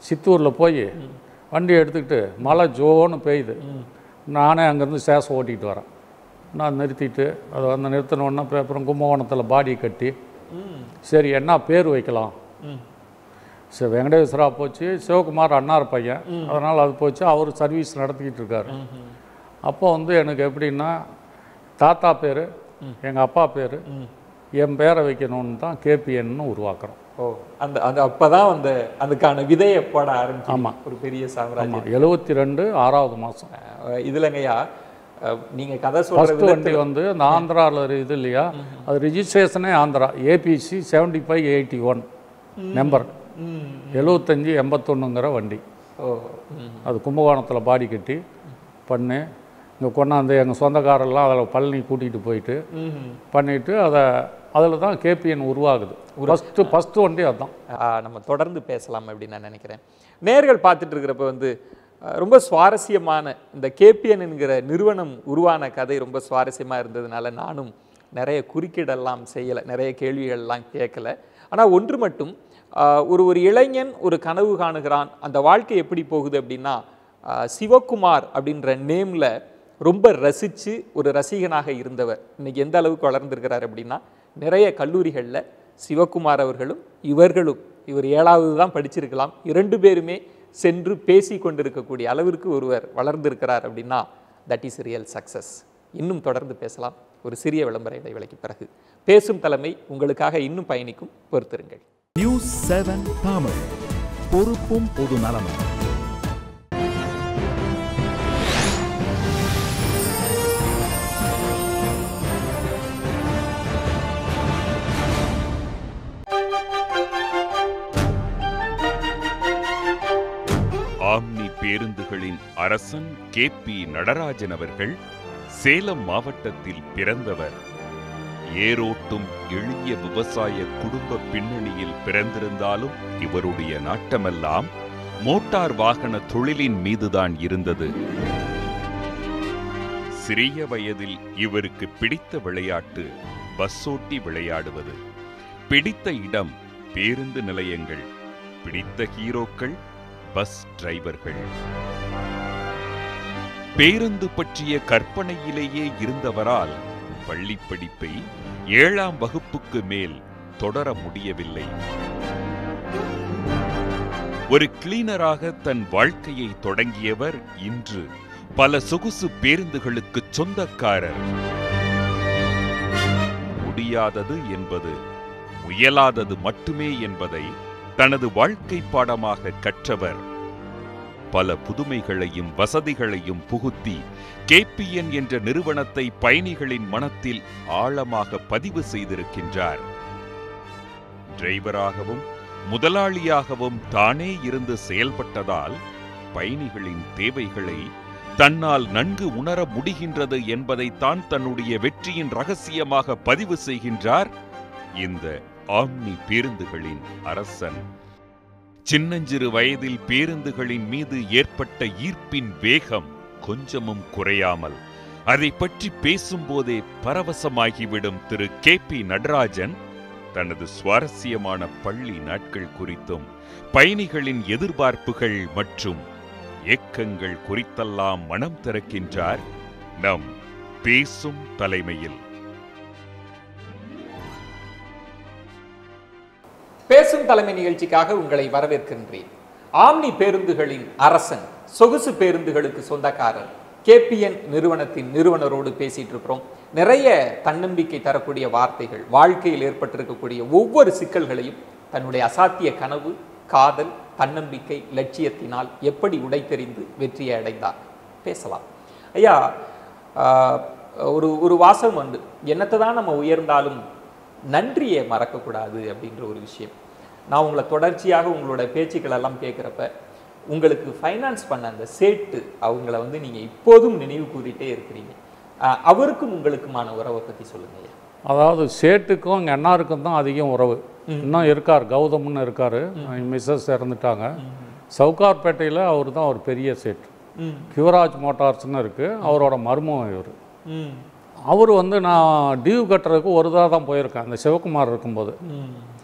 Speaker 3: சித்தூரில் போய் வண்டி எடுத்துக்கிட்டு மழை ஜோன்னு பெய்யுது நானே அங்கேருந்து சேஷம் ஓட்டிகிட்டு வரேன் நான் நிறுத்திட்டு அதை வந்து நிறுத்தினோன்னா அப்புறம் கும்பகோணத்தில் பாடி கட்டி சரி என்ன பேர் வைக்கலாம் சரி வெங்கடேஸ்வரா போச்சு சிவகுமார் அண்ணார் பையன் அதனால் அது போச்சு அவர் சர்வீஸ் நடத்திக்கிட்டு இருக்காரு அப்போ வந்து எனக்கு எப்படின்னா தாத்தா பேர் எங்கள் அப்பா பேர் என் பேரை வைக்கணும்னு தான் கேபிஎன்னு உருவாக்குறோம்
Speaker 1: ஓ அந்த அந்த அப்பதான் அந்த அதுக்கான விதையை போட ஆரம்பிச்சு
Speaker 3: ஆமா.
Speaker 1: ஒரு பெரிய சாம்ராஜ்யம்
Speaker 3: ஆமாம் எழுபத்தி ரெண்டு ஆறாவது மாதம்
Speaker 1: அஹ் இதுலங்கய்யா அஹ் நீங்க கதை சொல்ற
Speaker 3: ஃபஸ்ட்டு வண்டி
Speaker 1: விதத்துல
Speaker 3: வந்து இந்த ஆந்திராவில் இது இல்லையா அது ரிஜிஸ்ட்ரேஷனே Andhra A B C seventy five eighty one number எழுபத்தஞ்சி எண்பத்தொன்னுங்கிற வண்டி
Speaker 1: ஓ ம்.
Speaker 3: அது கும்பகோணத்தில் பாடி கட்டி பண்ணி இங்கே கொண்டாந்து எங்கள் சொந்தக்காரெல்லாம் அதில் பழனி கூட்டிகிட்டு போயிட்டு
Speaker 1: ம்ஹும்.
Speaker 3: பண்ணிவிட்டு அதை அதில் தான் கேபிஎன் உருவாகுது ஃபஸ்ட்டு ஃபஸ்ட்டு வண்டி அதுதான்
Speaker 1: ஆஹ் நம்ம தொடர்ந்து பேசலாம் அப்படின்னு நான் நினைக்கிறேன் நேர்கள் பார்த்துட்டு இருக்கிறப்ப வந்து அஹ், ரொம்ப சுவாரஸ்யமான இந்த கேபிஎன் என்கிற நிறுவனம் உருவான கதை ரொம்ப சுவாரஸ்யமாக இருந்ததுனால நானும் நிறைய குறுக்கீடெல்லாம் செய்யலை நிறைய கேள்விகள்லாம் கேட்கல ஆனால் ஒன்று மட்டும் ஆஹ், ஒரு ஒரு இளைஞன் ஒரு கனவு காணுகிறான் அந்த வாழ்க்கை எப்படி போகுது அப்படின்னா ஆஹ், சிவகுமார் அப்படின்ற நேமில் ரொம்ப ரசித்து ஒரு ரசிகனாக இருந்தவர் இன்னைக்கு எந்த அளவுக்கு வளர்ந்திருக்கிறார் அப்படின்னா நிறைய கல்லூரிகளில் சிவகுமார் அவர்களும் இவர்களும் இவர் ஏழாவது தான் படிச்சிருக்கலாம் இரண்டு பேருமே சென்று பேசி கொண்டிருக்கக்கூடிய அளவிற்கு ஒருவர் வளர்ந்திருக்கிறார் அப்படின்னா தட் இஸ் ரியல் சக்சஸ் இன்னும் தொடர்ந்து பேசலாம் ஒரு சிறிய விளம்பர இடைவேளைக்கு பிறகு பேசும் தலைமை உங்களுக்காக இன்னும் பயணிக்கும் பொறுத்திருங்கள்
Speaker 4: நியூஸ் செவன் தமிழ் பொறுப்பும் பொது நலமும்
Speaker 2: ஆம்னி பேருந்துகளின் அரசன் கே பி நடராஜன் அவர்கள் சேலம் மாவட்டத்தில் பிறந்தவர் ஏரோட்டும் எளிய விவசாய குடும்ப பின்னணியில் பிறந்திருந்தாலும் இவருடைய நாட்டமெல்லாம் மோட்டார் வாகன தொழிலின் மீதுதான் இருந்தது சிறிய வயதில் இவருக்கு பிடித்த விளையாட்டு பஸ்ஸோட்டி விளையாடுவது பிடித்த இடம் பேருந்து நிலையங்கள் பிடித்த ஹீரோக்கள் பஸ் டிரைவர்கள் பேருந்து பற்றிய கற்பனையிலேயே இருந்தவரால் பள்ளி படிப்பை ஏழாம் வகுப்புக்கு மேல் தொடர முடியவில்லை ஒரு கிளீனராக தன் வாழ்க்கையை தொடங்கியவர் இன்று பல சொகுசு பேருந்துகளுக்கு சொந்தக்காரர் முடியாதது என்பது முயலாதது மட்டுமே என்பதை தனது வாழ்க்கை பாடமாக கற்றவர் பல புதுமைகளையும் வசதிகளையும் புகுத்தி கேபிஎன் என்ற நிறுவனத்தை பயணிகளின் மனத்தில் ஆழமாக பதிவு செய்திருக்கின்றார் டிரைவராகவும் முதலாளியாகவும் தானே இருந்து செயல்பட்டதால் பயணிகளின் தேவைகளை தன்னால் நன்கு உணர முடிகின்றது என்பதைத்தான் தன்னுடைய வெற்றியின் ரகசியமாக பதிவு செய்கின்றார் இந்த ஆம்னி பேருந்துகளின் அரசன் சின்னஞ்சிறு வயதில் பேருந்துகளின் மீது ஏற்பட்ட ஈர்ப்பின் வேகம் கொஞ்சமும் குறையாமல் அதை பற்றி பேசும்போதே பரவசமாகிவிடும் திரு கே பி நடராஜன் தனது சுவாரஸ்யமான பள்ளி நாட்கள் குறித்தும் பயணிகளின் எதிர்பார்ப்புகள் மற்றும் ஏக்கங்கள் குறித்தெல்லாம் மனம் திறக்கின்றார் நம் பேசும் தலைமையில்
Speaker 1: பேசும் தலைமை நிகழ்ச்சிக்காக உங்களை வரவேற்கின்றேன் ஆம்னி பேருந்துகளின் அரசன் சொகுசு பேருந்துகளுக்கு சொந்தக்காரர் கேபிஎன் நிறுவனத்தின் நிறுவனரோடு பேசிட்டு இருக்கிறோம் நிறைய தன்னம்பிக்கை தரக்கூடிய வார்த்தைகள் வாழ்க்கையில் ஏற்பட்டிருக்கக்கூடிய ஒவ்வொரு சிக்கல்களையும் தன்னுடைய அசாத்திய கனவு காதல் தன்னம்பிக்கை லட்சியத்தினால் எப்படி உடைத்தெறிந்து வெற்றியை அடைந்தார் பேசலாம் ஐயா ஆஹ், ஒரு ஒரு வாசகம் வந்து என்னத்தை தான் நம்ம உயர்ந்தாலும் நன்றியை மறக்கக்கூடாது அப்படின்ற ஒரு விஷயம் நான் உங்களை தொடர்ச்சியாக உங்களோட பேச்சுக்கள் எல்லாம் கேட்குறப்ப உங்களுக்கு ஃபைனான்ஸ் பண்ண அந்த சேட்டு அவங்கள வந்து நீங்கள் இப்போதும் நினைவு கூறிட்டே இருக்கிறீங்க ஆஹ், அவருக்கும் உங்களுக்குமான உறவை பற்றி சொல்லுங்க ஐயா
Speaker 3: அதாவது சேட்டுக்கும் எங்கள் அண்ணாருக்கும் தான் அதிகம் உறவு இன்னும் இருக்கார் கௌதம்னு இருக்கார் மிஸ்ஸஸ் இறந்துட்டாங்க சவுகார்பேட்டையில் அவர் தான் ஒரு பெரிய சேட்டு
Speaker 1: ம்
Speaker 3: கிவராஜ் மோட்டார்ஸ்னு இருக்குது அவரோட மர்மம் இவர்
Speaker 1: ம்
Speaker 3: அவர் வந்து நான் டியூ கட்டுறதுக்கு ஒரு தடவை தான் போயிருக்கேன் அந்த சிவகுமார் இருக்கும்போது
Speaker 1: ம்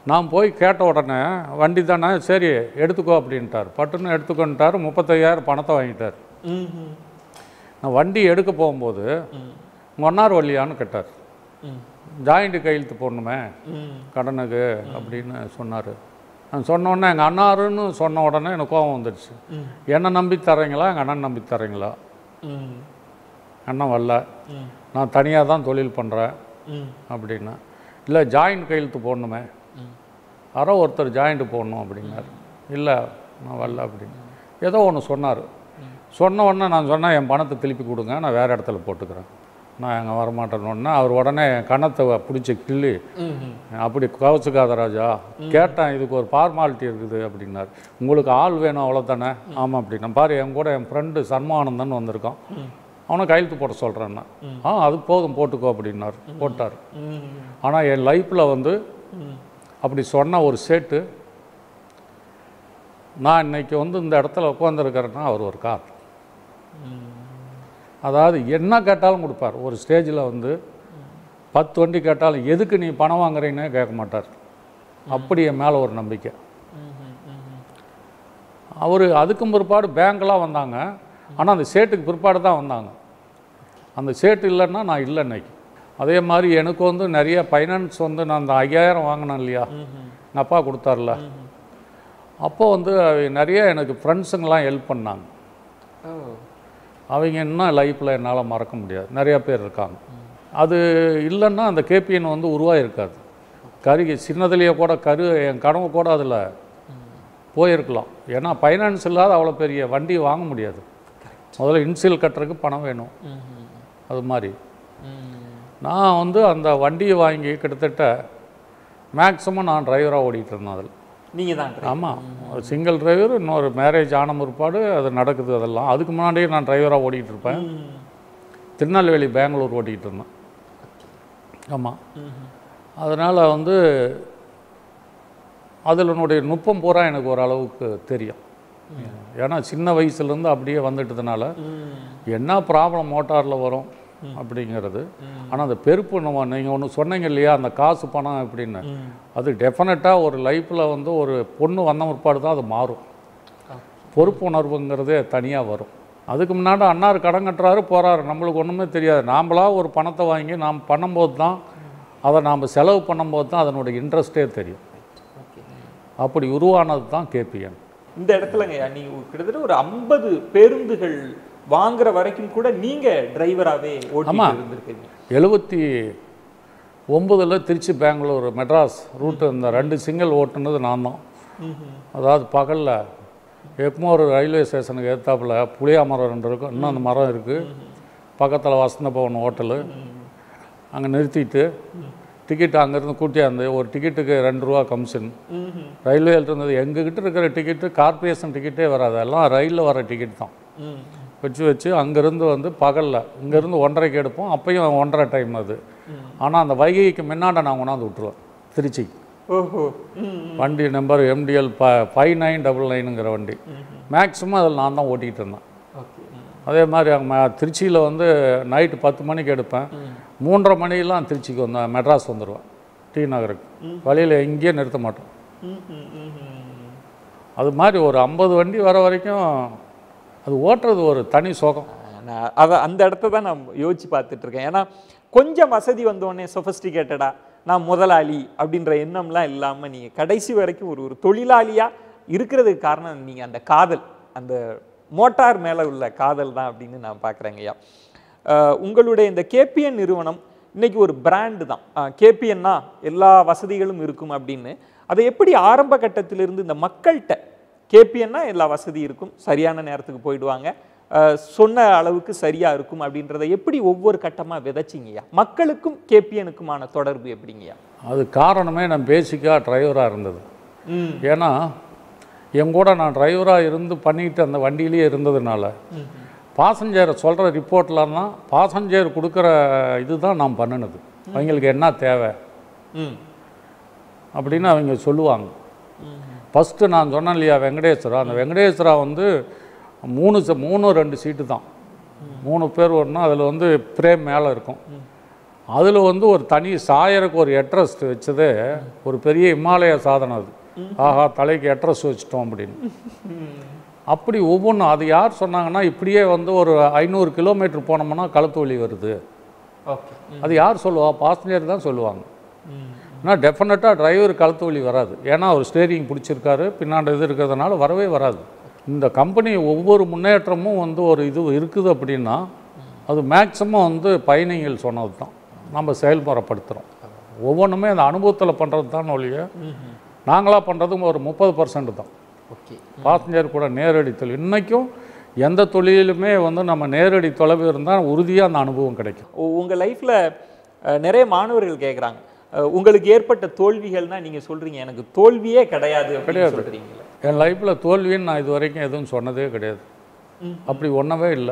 Speaker 3: நான் போய் கேட்ட உடனே வண்டி தானே சரி எடுத்துக்கோ அப்படின்ட்டார் பட்டுன்னு எடுத்துக்கோன்ட்டார் முப்பத்தையாயிரம் பணத்தை வாங்கிட்டார்
Speaker 1: ம் ம்
Speaker 3: நான் வண்டி எடுக்க போகும்போது மன்னார் வழியான்னு கேட்டார்
Speaker 1: ம்
Speaker 3: ஜாயிண்ட்டு கையெழுத்து போடணுமே
Speaker 1: ம்
Speaker 3: கடனுக்கு அப்படின்னு சொன்னார் நான் சொன்ன உடனே எங்கள் அண்ணாருன்னு சொன்ன உடனே எனக்கு கோபம் வந்துடுச்சு
Speaker 1: ம்.
Speaker 3: என்னை நம்பி தர்றீங்களா எங்கள் அண்ணன் நம்பி தர்றீங்களா
Speaker 1: ம்
Speaker 3: அண்ணன் வரல
Speaker 1: ம்
Speaker 3: நான் தனியாக தான் தொழில் பண்ணுறேன்
Speaker 1: ம்
Speaker 3: அப்படின்னா இல்லை ஜாயிண்ட் கையெழுத்து போடணுமே
Speaker 1: ம்.
Speaker 3: யாரோ ஒருத்தர் ஜாயிண்ட் போடணும் அப்படின்னாரு இல்லை நான் வரல அப்படின்னு ஏதோ ஒன்று சொன்னார் சொன்ன உடனே நான் சொன்னேன் என் பணத்தை திருப்பி கொடுங்க நான் வேறு இடத்துல போட்டுக்கிறேன் நான் அங்கே வரமாட்டேன்னு உடனே அவர் உடனே கணத்தை பிடிச்சி கிள்ளி
Speaker 1: ம் ம்
Speaker 3: அப்படி கவச்சுக்காத ராஜா கேட்டேன் இதுக்கு ஒரு ஃபார்மாலிட்டி இருக்குது அப்படின்னாரு உங்களுக்கு ஆள் வேணும் அவ்வளோதானே ஆமாம் அப்படின்னா பாரு என் கூட என் ஃப்ரெண்டு சர்மானந்தன் வந்திருக்கான் அவனை கையெழுத்து போட சொல்கிறேன்னா ஆ அது போதும் போட்டுக்கோ அப்படின்னாரு போட்டார்
Speaker 1: ம்
Speaker 3: ஆனால் என் லைஃப்பில் வந்து
Speaker 1: ம்
Speaker 3: அப்படி சொன்ன ஒரு சேட்டு நான் இன்னைக்கு வந்து இந்த இடத்துல உட்காந்துருக்கிறேன்னா அவர் ஒரு கார் அதாவது என்ன கேட்டாலும் கொடுப்பார் ஒரு ஸ்டேஜில் வந்து பத்து வண்டி கேட்டாலும் எதுக்கு நீ பணம் வாங்குறீங்கன்னே கேட்க மாட்டார் அப்படி என் மேலே ஒரு நம்பிக்கை அவர் அதுக்கும் பிற்பாடு பேங்க்லாம் வந்தாங்க ஆனால் அந்த சேட்டுக்கு பிற்பாடு தான் வந்தாங்க அந்த சேட்டு இல்லைன்னா நான் இல்லை இன்னைக்கு அதே மாதிரி எனக்கு வந்து நிறைய ஃபைனான்ஸ் வந்து நான் அந்த ஐயாயிரம் வாங்கினேன் இல்லையா எங்கள் அப்பா கொடுத்தார்ல அப்போ வந்து அவங்க நிறைய எனக்கு ஃப்ரெண்ட்ஸுங்கெல்லாம் ஹெல்ப் பண்ணாங்க
Speaker 1: ஓ
Speaker 3: அவங்க இன்னும் லைஃப்பில் என்னால் மறக்க முடியாது நிறைய பேர் இருக்காங்க அது இல்லைன்னா அந்த கேபிஎன் வந்து உருவாகிருக்காது கருகி சின்னதுலேயே கூட கரு என் கனவு கூட அதில் போயிருக்கலாம் ஏன்னா ஃபைனான்ஸ் இல்லாத அவ்வளோ பெரிய வண்டி வாங்க முடியாது முதல்ல இன்சியல் கட்டுறதுக்கு பணம் வேணும் அது மாதிரி நான் வந்து அந்த வண்டியை வாங்கி கிட்டத்தட்ட மேக்ஸிமம் நான் டிரைவராக ஓடிட்டு இருந்தேன் அதில்
Speaker 1: நீங்க தான் driver.
Speaker 3: ஆமாம் சிங்கிள் டிரைவர் இன்னொரு மேரேஜ் ஆன பிற்பாடு அது நடக்குது அதெல்லாம் அதுக்கு முன்னாடியே நான் டிரைவராக ஓடிட்டு இருப்பேன்
Speaker 1: ம்.
Speaker 3: திருநெல்வேலி பெங்களூர் ஓட்டிகிட்டு இருந்தேன் ஆமாம் அதனால் வந்து அதில் நுட்பம் பூரா எனக்கு ஓரளவுக்கு தெரியும் ஏன்னா சின்ன வயசுலேருந்து அப்படியே வந்துட்டதுனால
Speaker 1: ம்.
Speaker 3: என்ன ப்ராப்ளம் மோட்டாரில் வரும் அப்படிங்கிறது ஆனால் அந்த பெருப்பு நம்ம நீங்கள் ஒன்று சொன்னீங்க இல்லையா அந்த காசு பணம் அப்படின்னு
Speaker 1: ம்.
Speaker 3: அது டெஃபினட்டாக ஒரு லைஃப்பில் வந்து ஒரு பொண்ணு வந்த முற்பாடு தான் அது மாறும் பொறுப்புணர்வுங்கிறதே தனியாக வரும் அதுக்கு முன்னாடி அண்ணார் கடன் கட்டுறாரு போகிறாரு நம்மளுக்கு ஒன்றுமே தெரியாது நாமளா ஒரு பணத்தை வாங்கி நாம் பண்ணும்போது தான் அதை நாம் செலவு பண்ணும்போது தான் அதனோட இன்ட்ரெஸ்ட்டே தெரியும்
Speaker 1: ஓகே
Speaker 3: அப்படி உருவானது தான் கேபிஎன்
Speaker 1: இந்த இடத்துலங்க நீங்க ஒரு கிட்டத்தட்ட ஒரு ஐம்பது பேருந்துகள் வாங்குற வரைக்கும் கூட நீங்க டிரைவராகவே ஓட்டி
Speaker 3: ஆமா.
Speaker 1: இருந்திருக்கீங்க
Speaker 3: எழுபத்தி ஒம்பதில் திருச்சி பெங்களூர் மெட்ராஸ் ரூட்டு இந்த ரெண்டு சிங்கிள் ஓட்டுனது நான் தான் அதாவது பகலில் எக்மோர் ரயில்வே ஸ்டேஷனுக்கு ஏத்தாப்புல புளியா மரம் ரெண்டு இருக்கும் இன்னும் அந்த மரம் இருக்குது பக்கத்தில் வசந்த பவன் ஹோட்டலு அங்கே நிறுத்திட்டு டிக்கெட் அங்கேருந்து கூட்டியாந்து ஒரு டிக்கெட்டுக்கு ரெண்டு ரூபா கமிஷன்
Speaker 1: ம்ஹும்.
Speaker 3: ரயில்வேல இருந்தது எங்ககிட்ட இருக்கிற டிக்கெட்டு கார்ப்பரேஷன் டிக்கெட்டே வராது எல்லாம் ரயிலில் வர டிக்கெட் தான்
Speaker 1: ம்.
Speaker 3: வச்சு வச்சு அங்கேருந்து வந்து பகலில் இங்கேருந்து ஒன்றரைக்கு எடுப்போம் அப்பயும் ஒன்றரை டைம் அது ஆனால் அந்த வைகைக்கு முன்னாடி நான் கொண்டாந்து விட்ருவேன் திருச்சிக்கு
Speaker 1: ஓஹோ ம்.
Speaker 3: வண்டி நம்பர் எம்டிஎல் ப ஃபைவ் நைன் டபுள் நைனுங்கிற வண்டி மேக்ஸிமம் அதில் நான் தான் ஓட்டிகிட்டு இருந்தேன்
Speaker 1: ஓகே ம்.
Speaker 3: அதே மாதிரி அங்கே திருச்சியில் வந்து நைட்டு பத்து மணிக்கு எடுப்பேன் மூன்றரை மணிக்கெல்லாம் திருச்சிக்கு வந்தேன் மெட்ராஸ் வந்துடுவேன் டி நகருக்கு வழியில் எங்கேயே நிறுத்த மாட்டோம்
Speaker 1: ம்ஹும். ம்ஹும்.
Speaker 3: அது மாதிரி ஒரு ஐம்பது வண்டி வர வரைக்கும் அது ஓட்டுறது ஒரு தனி சுகம்
Speaker 1: நான் அதை அந்த இடத்த தான் நான் யோசிச்சு பார்த்துட்டு இருக்கேன் ஏன்னா கொஞ்சம் வசதி வந்தோடனே சொஃபஸ்டிகேட்டடா நான் முதலாளி அப்படின்ற எண்ணம்லாம் இல்லாமல் நீங்கள் கடைசி வரைக்கும் ஒரு ஒரு தொழிலாளியாக இருக்கிறதுக்கு காரணம் நீங்கள் அந்த காதல் அந்த மோட்டார் மேலே உள்ள காதல் தான் அப்படின்னு நான் பார்க்குறேங்க ஐயா அஹ் உங்களுடைய இந்த கேபிஎன் நிறுவனம் இன்னைக்கு ஒரு பிராண்டு தான் கேபிஎன்னா எல்லா வசதிகளும் இருக்கும் அப்படின்னு அதை எப்படி ஆரம்ப கட்டத்திலிருந்து இந்த மக்கள்கிட்ட கேபிஎன்னா எல்லா வசதி இருக்கும் சரியான நேரத்துக்கு போயிடுவாங்க அஹ் சொன்ன அளவுக்கு சரியா இருக்கும் அப்படின்றத எப்படி ஒவ்வொரு கட்டமா விதைச்சிங்கய்யா மக்களுக்கும் கேபிஎனுக்குமான தொடர்பு எப்படிங்கய்யா
Speaker 3: அது காரணமே நான் பேசிக்காக டிரைவராக இருந்தது
Speaker 1: ம்
Speaker 3: ஏன்னா என் கூட நான் டிரைவராக இருந்து பண்ணிட்டு அந்த வண்டியிலேயே இருந்ததுனால பாசஞ்சரை சொல்கிற ரிப்போர்ட்லாம் தான் பாசஞ்சர் கொடுக்குற இதுதான் நான் பண்ணினது அவங்களுக்கு என்ன தேவை
Speaker 1: ம்
Speaker 3: அப்படின்னு அவங்க சொல்லுவாங்க ஃபஸ்ட்டு நான் சொன்னேன் இல்லையா வெங்கடேஸ்வரா அந்த வெங்கடேஸ்வரா வந்து மூணு ச- மூணு ரெண்டு சீட்டு தான் மூணு பேர் வரணும் அதில் வந்து பிரேம் மேலே இருக்கும் அதில் வந்து ஒரு தனி சாயருக்கு ஒரு எட்ரஸ்ட் வச்சது ஒரு பெரிய இமாலய சாதனை அது ஆஹா தலைக்கு எட்ரஸ் வச்சிட்டோம் அப்படின்னு அப்படி ஒவ்வொன்றும் அது யார் சொன்னாங்கன்னா இப்படியே வந்து ஒரு ஐநூறு கிலோமீட்டர் போனோம்னா கழுத்து வலி வருது
Speaker 1: ஓகே
Speaker 3: அது யார் சொல்லுவா பாசஞ்சர் தான் சொல்லுவாங்க ஆனால் டெஃபினட்டாக டிரைவர் கழுத்து வலி வராது ஏன்னா அவர் ஸ்டேரிங் பிடிச்சிருக்காரு பின்னாடி இது இருக்கிறதுனால வரவே வராது இந்த கம்பெனி ஒவ்வொரு முன்னேற்றமும் வந்து ஒரு இது இருக்குது அப்படின்னா அது மேக்ஸிமம் வந்து பயணிகள் சொன்னது தான் நம்ம செயல்முறைப்படுத்துகிறோம் ஒவ்வொன்றுமே அந்த அனுபவத்தில் பண்ணுறது தான் ஒழிய நாங்களாக பண்ணுறதும் ஒரு முப்பது பர்சன்ட் தான்
Speaker 1: ஓகே
Speaker 3: பாசஞ்சர் கூட நேரடி தொழில் இன்றைக்கும் எந்த தொழிலுமே வந்து நம்ம நேரடி தொலைவு இருந்தால் உறுதியாக அந்த அனுபவம் கிடைக்கும்
Speaker 1: உ- உங்க லைஃப்ல அஹ், நிறைய மாணவர்கள் கேக்குறாங்க அஹ், உங்களுக்கு ஏற்பட்ட தோல்விகள்னா நீங்க சொல்றீங்க எனக்கு தோல்வியே கிடையாது அப்படின்னு சொல்றீங்களே
Speaker 3: என் லைஃப்பில் தோல்வின்னு நான் இது வரைக்கும் எதுவும் சொன்னதே கிடையாது அப்படி ஒன்றவே இல்லை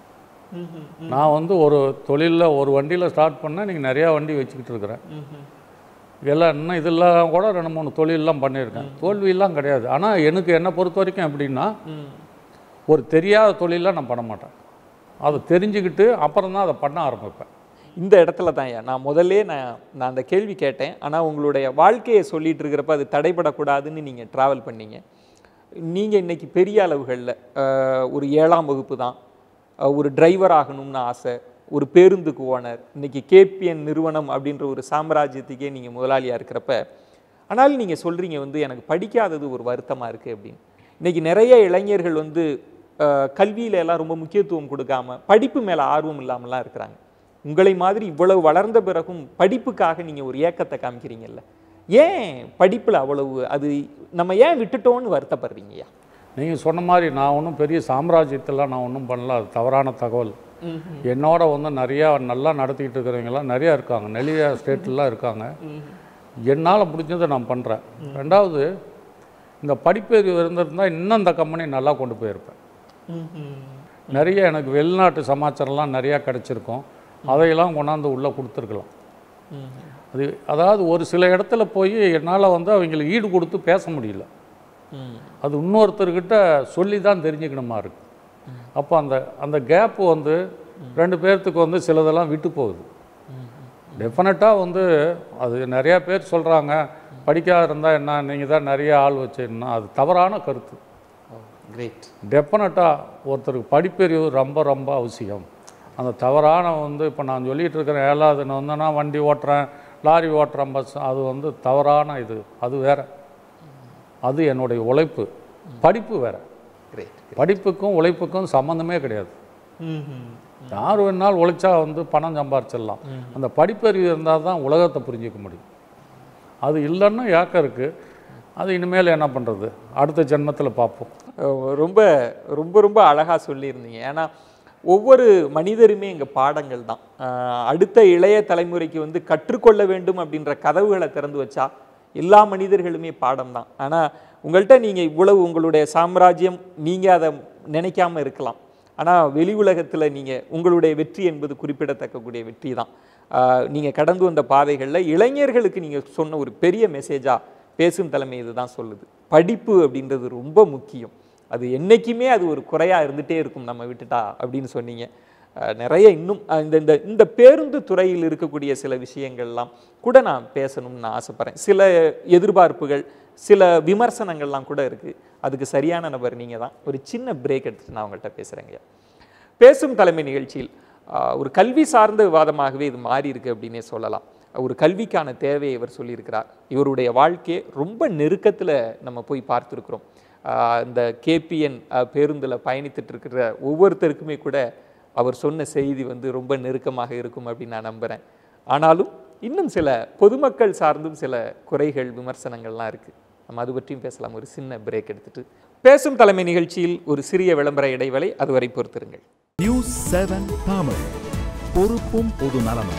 Speaker 3: நான் வந்து ஒரு தொழிலில் ஒரு வண்டியில் ஸ்டார்ட் பண்ணேன் நீங்கள் நிறையா வண்டி வச்சுக்கிட்டு இருக்கிறேன் எல்லாம் இன்னும் இதெல்லாம் கூட ரெண்டு மூணு தொழிலெலாம் பண்ணியிருக்கேன் தோல்வியெல்லாம் கிடையாது ஆனால் எனக்கு என்னை பொறுத்த வரைக்கும் எப்படின்னா ஒரு தெரியாத தொழிலாம் நான் பண்ண மாட்டேன் அதை தெரிஞ்சுக்கிட்டு அப்புறம் தான் அதை பண்ண ஆரம்பிப்பேன்
Speaker 1: இந்த இடத்துல தான் ஐயா நான் முதல்லே நான் நான் அந்த கேள்வி கேட்டேன் ஆனால் உங்களுடைய வாழ்க்கையை சொல்லிட்டு இருக்கிறப்ப அது தடைபடக்கூடாதுன்னு நீங்கள் ட்ராவல் பண்ணீங்க நீங்கள் இன்னைக்கு பெரிய அளவுகளில் ஒரு ஏழாம் வகுப்பு தான் அஹ், ஒரு டிரைவர் ஆகணும்னு ஆசை ஒரு பேருந்துக்கு ஓனர் இன்னைக்கு கேபிஎன் நிறுவனம் அப்படின்ற ஒரு சாம்ராஜ்யத்துக்கே நீங்கள் முதலாளியாக இருக்கிறப்ப ஆனாலும் நீங்கள் சொல்கிறீங்க வந்து எனக்கு படிக்காதது ஒரு வருத்தமாக இருக்குது அப்படின்னு இன்னைக்கு நிறைய இளைஞர்கள் வந்து அஹ், கல்வியில எல்லாம் ரொம்ப முக்கியத்துவம் கொடுக்காம படிப்பு மேலே ஆர்வம் இல்லாமலாம் இருக்கிறாங்க உங்களை மாதிரி இவ்வளவு வளர்ந்த பிறகும் படிப்புக்காக நீங்கள் ஒரு ஏக்கத்தை காமிக்கிறீங்கல்ல ஏன் படிப்பில் அவ்வளவு அது நம்ம ஏன் விட்டுட்டோன்னு வருத்தப்படுறீங்கய்யா
Speaker 3: நீங்கள் சொன்ன மாதிரி நான் ஒன்றும் பெரிய சாம்ராஜ்யத்தெல்லாம் நான் ஒன்றும் பண்ணல அது தவறான தகவல் என்னோட வந்து நிறையா நல்லா நடத்திக்கிட்டு இருக்கிறவங்கலாம் நிறையா இருக்காங்க நிறைய ஸ்டேட்லாம் இருக்காங்க என்னால் முடிஞ்சதை நான் பண்ணுறேன் ரெண்டாவது இந்த படிப்பறிவு இருந்திருந்தால் இன்னும் இந்த கம்பெனி நல்லா கொண்டு போயிருப்பேன் நிறைய எனக்கு வெளிநாட்டு சமாச்சாரம்லாம் நிறையா கிடச்சிருக்கும் அதையெல்லாம் கொண்டாந்து உள்ளே கொடுத்துருக்கலாம் அது அதாவது ஒரு சில இடத்துல போய் என்னால் வந்து அவங்களுக்கு ஈடு கொடுத்து பேச முடியல அது இன்னொருத்தர்கிட்ட சொல்லி தான் தெரிஞ்சுக்கணுமா இருக்கு அப்போ அந்த அந்த கேப்பு வந்து ரெண்டு பேர்த்துக்கு வந்து சிலதெல்லாம் விட்டு போகுது டெஃபினட்டாக வந்து அது நிறையா பேர் சொல்கிறாங்க படிக்காத இருந்தால் என்ன நீங்கள் தான் நிறைய ஆள் வச்சுன்னா அது தவறான கருத்து
Speaker 1: கிரேட்
Speaker 3: டெஃபினட்டாக ஒருத்தருக்கு படிப்பறிவு ரொம்ப ரொம்ப அவசியம் அந்த தவறான வந்து இப்போ நான் சொல்லிட்டு இருக்கிறேன் ஏழாவதுன்னு வந்து நான் வண்டி ஓட்டுறேன் லாரி ஓட்டுறேன் பஸ் அது வந்து தவறான இது அது வேற அது என்னுடைய உழைப்பு படிப்பு வேற
Speaker 1: கிரேட்
Speaker 3: படிப்புக்கும் உழைப்புக்கும் சம்மந்தமே கிடையாது யார் வேணாலும் உழைச்சா வந்து பணம் சம்பாரிச்சிடலாம் அந்த படிப்பறிவு இருந்தால் தான் உலகத்தை புரிஞ்சிக்க முடியும் அது இல்லைன்னா ஏக்கம் இருக்குது அது இனிமேல் என்ன பண்ணுறது அடுத்த ஜென்மத்தில் பார்ப்போம்
Speaker 1: அஹ் ரொம்ப ரொம்ப ரொம்ப அழகாக சொல்லியிருந்தீங்க ஏன்னா ஒவ்வொரு மனிதருமே இங்கே பாடங்கள் தான் அஹ் அடுத்த இளைய தலைமுறைக்கு வந்து கற்றுக்கொள்ள வேண்டும் அப்படின்ற கதவுகளை திறந்து வச்சா எல்லா மனிதர்களுமே பாடம் தான் ஆனால் உங்கள்கிட்ட நீங்கள் இவ்வளவு உங்களுடைய சாம்ராஜ்யம் நீங்கள் அதை நினைக்காம இருக்கலாம் ஆனால் வெளி உலகத்தில் நீங்கள் உங்களுடைய வெற்றி என்பது குறிப்பிடத்தக்கக்கூடிய வெற்றி தான் நீங்கள் கடந்து வந்த பாதைகளில் இளைஞர்களுக்கு நீங்கள் சொன்ன ஒரு பெரிய மெசேஜாக பேசும் தலைமை இதுதான் சொல்லுது படிப்பு அப்படின்றது ரொம்ப முக்கியம் அது என்னைக்குமே அது ஒரு குறையா இருந்துட்டே இருக்கும் நம்ம விட்டுட்டா அப்படின்னு சொன்னீங்க அஹ் நிறைய இன்னும் அஹ் இந்த இந்த இந்த பேருந்து துறையில் இருக்கக்கூடிய சில விஷயங்கள்லாம் கூட நான் பேசணும்னு நான் ஆசைப்பட்றேன் சில எதிர்பார்ப்புகள் சில விமர்சனங்கள்லாம் கூட இருக்கு அதுக்கு சரியான நபர் நீங்க தான் ஒரு சின்ன பிரேக் எடுத்துட்டு நான் உங்கள்கிட்ட பேசுறேங்க பேசும் தலைமை நிகழ்ச்சியில் ஆஹ், ஒரு கல்வி சார்ந்த விவாதமாகவே இது மாறி இருக்கு அப்படின்னே சொல்லலாம் ஒரு கல்விக்கான தேவையை இவர் சொல்லியிருக்கிறார் இவருடைய வாழ்க்கையை ரொம்ப நெருக்கத்தில் நம்ம போய் பார்த்துருக்குறோம் ஆஹ், இந்த கேபிஎன் பேருந்தில் பயணித்துட்டு இருக்கிற ஒவ்வொருத்தருக்குமே கூட அவர் சொன்ன செய்தி வந்து ரொம்ப நெருக்கமாக இருக்கும் அப்படின்னு நான் நம்புகிறேன் ஆனாலும் இன்னும் சில பொதுமக்கள் சார்ந்தும் சில குறைகள் விமர்சனங்கள்லாம் இருக்குது நம்ம அது பற்றியும் பேசலாம் ஒரு சின்ன பிரேக் எடுத்துட்டு பேசும் தலைமை நிகழ்ச்சியில் ஒரு சிறிய விளம்பர இடைவேளை அதுவரை பொறுத்திருங்கள்
Speaker 4: நியூஸ் செவன் தமிழ் பொறுப்பும் பொது நலமும்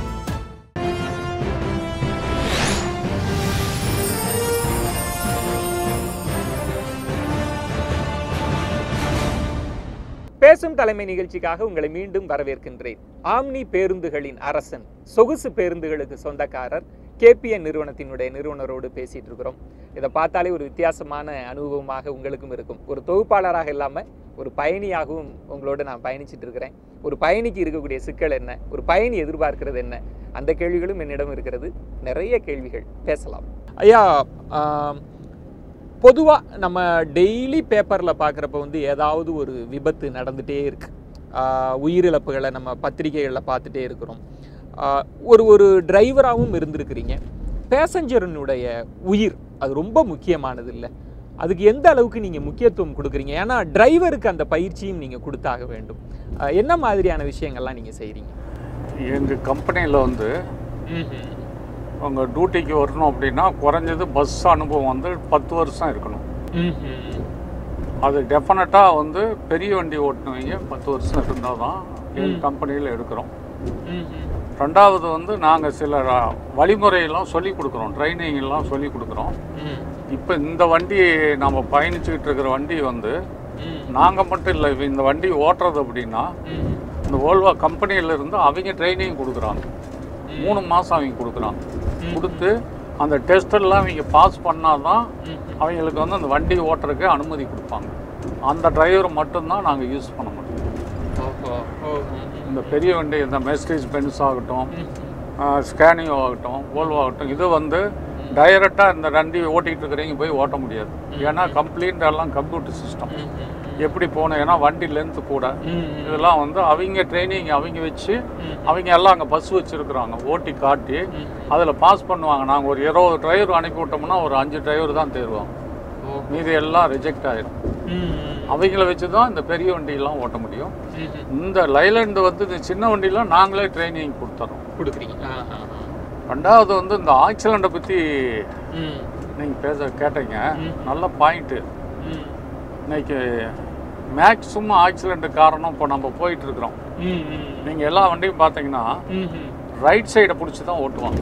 Speaker 1: பேசும் தலைமை நிகழ்ச்சிக்காக உங்களை மீண்டும் வரவேற்கின்றேன் ஆம்னி பேருந்துகளின் அரசன் சொகுசு பேருந்துகளுக்கு சொந்தக்காரர் கேபிஎன் நிறுவனத்தினுடைய நிறுவனரோடு பேசிட்டு இருக்கிறோம் இதை பார்த்தாலே ஒரு வித்தியாசமான அனுபவமாக உங்களுக்கும் இருக்கும் ஒரு தொகுப்பாளராக இல்லாமல் ஒரு பயணியாகவும் உங்களோட நான் பயணிச்சிட்டு இருக்கிறேன் ஒரு பயணிக்கு இருக்கக்கூடிய சிக்கல் என்ன ஒரு பயணி எதிர்பார்க்கிறது என்ன அந்த கேள்விகளும் என்னிடம் இருக்கிறது நிறைய கேள்விகள் பேசலாம் ஐயா பொதுவாக நம்ம டெய்லி பேப்பரில் பார்க்குறப்ப வந்து ஏதாவது ஒரு விபத்து நடந்துகிட்டே இருக்கு ஆஹ் உயிரிழப்புகளை நம்ம பத்திரிகைகளில் பார்த்துட்டே இருக்கிறோம் ஆஹ் ஒரு ஒரு டிரைவராகவும் இருந்திருக்கிறீங்க பேசஞ்சரினுடைய உயிர் அது ரொம்ப முக்கியமானது இல்லை அதுக்கு எந்த அளவுக்கு நீங்கள் முக்கியத்துவம் கொடுக்குறீங்க ஏன்னா டிரைவருக்கு அந்த பயிற்சியும் நீங்கள் கொடுத்தாக வேண்டும் ஆஹ் என்ன மாதிரியான விஷயங்கள்லாம் நீங்கள் செய்கிறீங்க
Speaker 3: எங்கள் கம்பெனியில் வந்து உங்கள் டியூட்டிக்கு வரணும் அப்படின்னா குறைஞ்சது பஸ் அனுபவம் வந்து பத்து வருஷம் இருக்கணும் அது டெஃபினட்டாக வந்து பெரிய வண்டி ஓட்டினவங்க பத்து வருஷம் இருந்தால் தான் எங்கள் கம்பெனியில் எடுக்கிறோம் ரெண்டாவது வந்து நாங்கள் சில ர- வழிமுறையெல்லாம் சொல்லி கொடுக்குறோம் ட்ரைனிங் எல்லாம் சொல்லி கொடுக்குறோம் இப்போ இந்த வண்டி நம்ம பயணிச்சுக்கிட்டு இருக்கிற வண்டி வந்து நாங்கள் மட்டும் இல்லை இந்த வண்டி ஓட்டுறது அப்படின்னா இந்த ஓல்வா கம்பெனியில இருந்து அவங்க ட்ரைனிங் கொடுக்குறாங்க மூணு மாதம் அவங்க கொடுக்குறாங்க கொடுத்து அந்த டெஸ்ட் எல்லாம் அவங்க பாஸ் பண்ணாதான் அவங்களுக்கு வந்து அந்த வண்டி ஓட்டுறதுக்கு அனுமதி கொடுப்பாங்க அந்த டிரைவர் மட்டும்தான் நாங்கள் யூஸ் பண்ண முடியும் இந்த பெரிய வண்டி இந்த மெஸ்டேஜ் பென்ஸ் ஆகட்டும் ஸ்கேனியோ ஆகட்டும் ஓல்வோ ஆகட்டும் இது வந்து டைரெக்டாக இந்த வண்டி ஓட்டிகிட்டு இருக்கிறவங்க போய் ஓட்ட முடியாது ஏன்னா கம்ப்ளீட் எல்லாம் கம்ப்யூட்டர் சிஸ்டம் எப்படி போகணும் ஏன்னா வண்டி லென்த்து கூட இதெல்லாம் வந்து அவங்க ட்ரைனிங் அவங்க வச்சு அவங்க எல்லாம் அங்கே பஸ் வச்சுருக்குறாங்க ஓட்டி காட்டி அதில் பாஸ் பண்ணுவாங்க நாங்கள் ஒரு இருபது டிரைவர் அனுப்பி விட்டோம்னா ஒரு அஞ்சு டிரைவர் தான் தேர்வோம் மீதி எல்லாம் ரிஜெக்ட் ஆயிடும் அவங்கள வச்சு தான் இந்த பெரிய வண்டியெல்லாம் ஓட்ட முடியும் இந்த லைலண்ட் வந்து இந்த சின்ன வண்டியெலாம் நாங்களே ட்ரைனிங் கொடுத்துறோம்
Speaker 1: கொடுக்குறீங்க
Speaker 3: ரெண்டாவது வந்து இந்த ஆக்சிடெண்ட்டை பற்றி நீங்கள் பேச கேட்டீங்க நல்ல பாயிண்ட்டு இன்னைக்கு மேக்ஸிமம் ஆக்சிடென்ட் காரணம் இப்போ நம்ம போயிட்டு இருக்கிறோம் நீங்கள் எல்லா வண்டியும் பார்த்தீங்கன்னா ரைட் சைடை பிடிச்சி தான் ஓட்டுவாங்க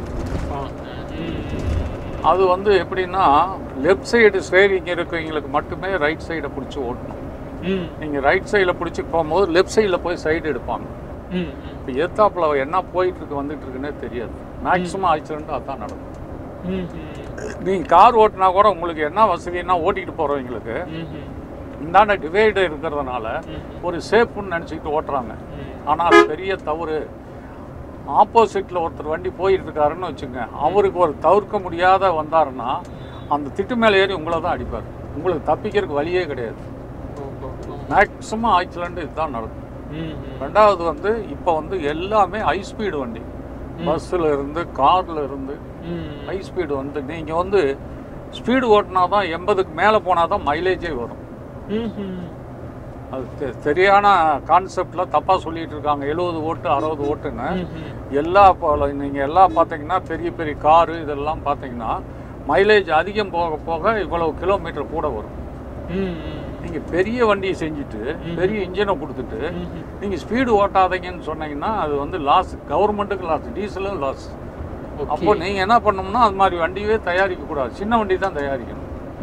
Speaker 3: அது வந்து எப்படின்னா லெஃப்ட் சைடு ஸ்டேரிங் இருக்கவங்களுக்கு மட்டுமே ரைட் சைடை பிடிச்சி ஓட்டணும் நீங்கள் ரைட் சைடில் பிடிச்சி போகும்போது லெஃப்ட் சைடில் போய் சைடு எடுப்பாங்க இப்போ எத்தாப்புல என்ன போயிட்டு இருக்கு வந்துட்டு இருக்குன்னே தெரியாது மேக்ஸிமம் ஆக்சிடென்ட் அதான் நடக்கும் நீங்கள் கார் ஓட்டினா கூட உங்களுக்கு என்ன வசதின்னா ஓட்டிகிட்டு போகிறவங்களுக்கு இந்தாண்ட டிவைடு இருக்கிறதுனால ஒரு சேஃப்னு நினச்சிக்கிட்டு ஓட்டுறாங்க ஆனால் அது பெரிய தவறு ஆப்போசிட்டில் ஒருத்தர் வண்டி போயிட்டு இருக்காருன்னு வச்சுங்க அவருக்கு ஒரு தவிர்க்க முடியாத வந்தாருன்னா அந்த திட்டு மேலே ஏறி உங்களை தான் அடிப்பார் உங்களுக்கு தப்பிக்கிறதுக்கு வழியே கிடையாது மேக்ஸிமம் ஆக்சிடென்ட் இதுதான் நடக்கும் ரெண்டாவது வந்து இப்போ வந்து எல்லாமே ஹை ஸ்பீடு வண்டி பஸ்ஸில் இருந்து காரில் இருந்து ஹை ஸ்பீடு வந்து நீங்கள் வந்து ஸ்பீடு ஓட்டினா தான் எண்பதுக்கு மேலே போனால் தான் மைலேஜே வரும் அது தெ- சரியான கான்செப்டில் தப்பாக சொல்லிட்டு இருக்காங்க எழுபது ஓட்டு அறுபது ஓட்டுன்னு எல்லா நீங்கள் எல்லாம் பார்த்தீங்கன்னா பெரிய பெரிய காரு இதெல்லாம் பார்த்தீங்கன்னா மைலேஜ் அதிகம் போக போக இவ்வளவு கிலோமீட்டர் கூட வரும் நீங்கள் பெரிய வண்டியை செஞ்சுட்டு பெரிய இன்ஜினை கொடுத்துட்டு நீங்கள் ஸ்பீடு ஓட்டாதீங்கன்னு சொன்னீங்கன்னா அது வந்து லாஸ் கவர்மெண்ட்டுக்கு லாஸ் டீசலும் லாஸ் அப்போ நீங்கள் என்ன பண்ணணும்னா அது மாதிரி வண்டியே தயாரிக்க கூடாது சின்ன வண்டி தான் தயாரிக்கணும்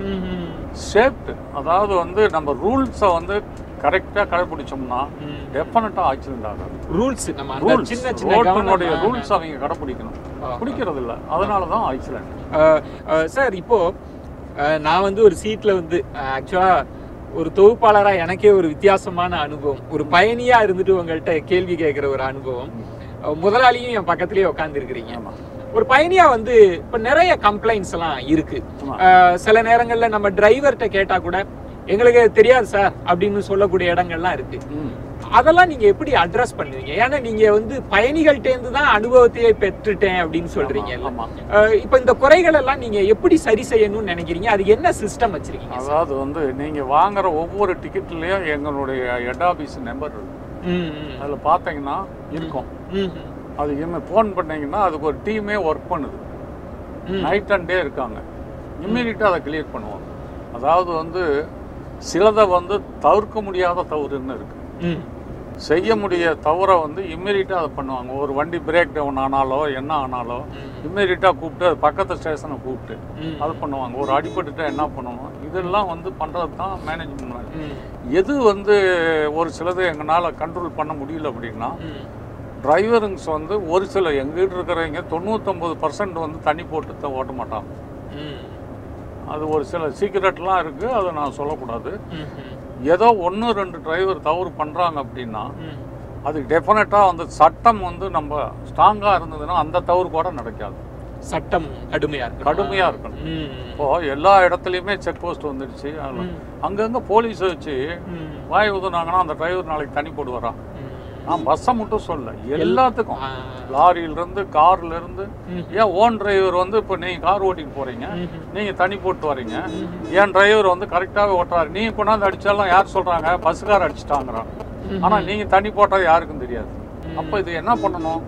Speaker 3: சேஃப்ட் அதாவது வந்து நம்ம ரூல்ஸை வந்து கரெக்டாக கடைப்பிடிச்சோம்னா டெஃபினட்டாக ஆக்சிடென்ட் ஆகாது
Speaker 1: ரூல்ஸ் நம்ம அந்த
Speaker 3: ரூல்ஸ்
Speaker 1: சின்ன சின்ன
Speaker 3: ரோட்டினுடைய
Speaker 1: கவனம்
Speaker 3: ரூல்ஸ் அவங்க கடைப்பிடிக்கணும் பிடிக்கிறது இல்லை அதனால தான் ஆக்சிடென்ட்
Speaker 1: அஹ், அஹ், சார் இப்போ அஹ், நான் வந்து ஒரு சீட்ல வந்து ஆக்சுவலா ஒரு தொகுப்பாளரா எனக்கே ஒரு வித்தியாசமான அனுபவம் ஒரு பயணியா இருந்துட்டு உங்கள்கிட்ட கேள்வி கேட்கிற ஒரு அனுபவம் அஹ், முதலாளியும் என் பக்கத்துலயே உட்கார்ந்து இருக்கிறீங்க
Speaker 3: ஆமா.
Speaker 1: ஒரு பயணியா வந்து இப்ப நிறைய கம்ப்ளைண்ட்ஸ் எல்லாம் இருக்கு
Speaker 3: ஆமா.
Speaker 1: அஹ், சில நேரங்கள்ல நம்ம டிரைவர்கிட்ட கேட்டா கூட எங்களுக்கு தெரியாது சார் அப்படின்னு சொல்லக்கூடிய இடங்கள்லாம் இருக்கு
Speaker 3: ம்
Speaker 1: அதெல்லாம் நீங்க எப்படி அட்ரஸ் பண்ணுவீங்க ஏன்னா நீங்க வந்து பயணிகள்ட்ட இருந்து தான் அனுபவத்தையே பெற்றுட்டேன் அப்படின்னு சொல்றீங்க
Speaker 3: ஆமா
Speaker 1: அஹ் இப்ப இந்த குறைகள் எல்லாம் நீங்க எப்படி சரி செய்யணும்னு நினைக்கிறீங்க அது என்ன சிஸ்டம் வச்சிருக்கீங்க
Speaker 3: அதாவது வந்து நீங்க வாங்குற ஒவ்வொரு டிக்கெட்லயும் எங்களுடைய ஹெட் ஆஃபீஸ் நம்பர் இருக்கு
Speaker 1: ம், ம்,
Speaker 3: அதுல பார்த்தீங்கன்னா இருக்கும்
Speaker 1: ம்,
Speaker 3: அது இனிமேல் ஃபோன் பண்ணீங்கன்னா அதுக்கு ஒரு டீமே ஒர்க் பண்ணுது
Speaker 1: ம்.
Speaker 3: நைட் அண்ட் டே இருக்காங்க இம்மீடியட்டாக அதை கிளியர் பண்ணுவாங்க அதாவது வந்து சிலதை வந்து தவிர்க்க முடியாத தவறுன்னு இருக்கு
Speaker 1: ம்,
Speaker 3: செய்ய முடிய தவறை வந்து இம்மீடியட்டாக அதை பண்ணுவாங்க ஒரு வண்டி பிரேக் டவுன் ஆனாலோ என்ன ஆனாலோ இம்மீடியட்டாக கூப்பிட்டு அது பக்கத்து ஸ்டேஷனை கூப்பிட்டு
Speaker 1: ம்.
Speaker 3: அது பண்ணுவாங்க ஒரு அடிபட்டுட்டா என்ன பண்ணணும் இதெல்லாம் வந்து பண்ணுறது தான் மேனேஜ்மெண்ட்
Speaker 1: ம்,
Speaker 3: எது வந்து ஒரு சிலது எங்களால் கண்ட்ரோல் பண்ண முடியல அப்படின்னா
Speaker 1: ம்,
Speaker 3: டிரைவருங்ஸ் வந்து ஒரு சில எங்கிட்ட இருக்கிறவங்க தொண்ணூத்தொம்பது பர்சன்ட் வந்து தண்ணி போட்டு தான் ஓட்ட மாட்டாங்க
Speaker 1: ம்,
Speaker 3: அது ஒரு சில சீக்கிரட்லாம் இருக்குது அதை நான் சொல்லக்கூடாது
Speaker 1: ம், ம்,
Speaker 3: ஏதோ ஒன்று ரெண்டு டிரைவர் தவறு பண்ணுறாங்க அப்படின்னா
Speaker 1: ம்,
Speaker 3: அது டெஃபினட்டாக வந்து சட்டம் வந்து நம்ம ஸ்ட்ராங்காக இருந்ததுன்னா அந்த தவறு கூட நடக்காது
Speaker 1: சட்டம் கடுமையா இருக்கு
Speaker 3: கடுமையா இருக்கணும் இப்போ எல்லா இடத்துலையுமே செக் போஸ்ட் வந்துடுச்சு அதுல அங்கங்க போலீஸ் வச்சு வாய் ஊதுனாங்கன்னா அந்த டிரைவர் நாளைக்கு தனி போடுவாரா நான் பஸ்ஸை மட்டும் சொல்ல எல்லாத்துக்கும் லாரியில இருந்து கார்ல இருந்து ஏன் ஓன் டிரைவர் வந்து இப்போ நீங்க கார் ஓட்டிட்டு போறீங்க நீங்க தனி போட்டு வரீங்க ஏன் டிரைவர் வந்து கரெக்டாகவே ஓட்டுறாரு நீங்க கொண்டாந்து அடிச்சாலும் யார் சொல்றாங்க பஸ்ஸுக்கார அடிச்சிட்டாங்கிறான் ஆனா நீங்க தனி போட்டது யாருக்கும் தெரியாது அப்ப இது என்ன பண்ணணும்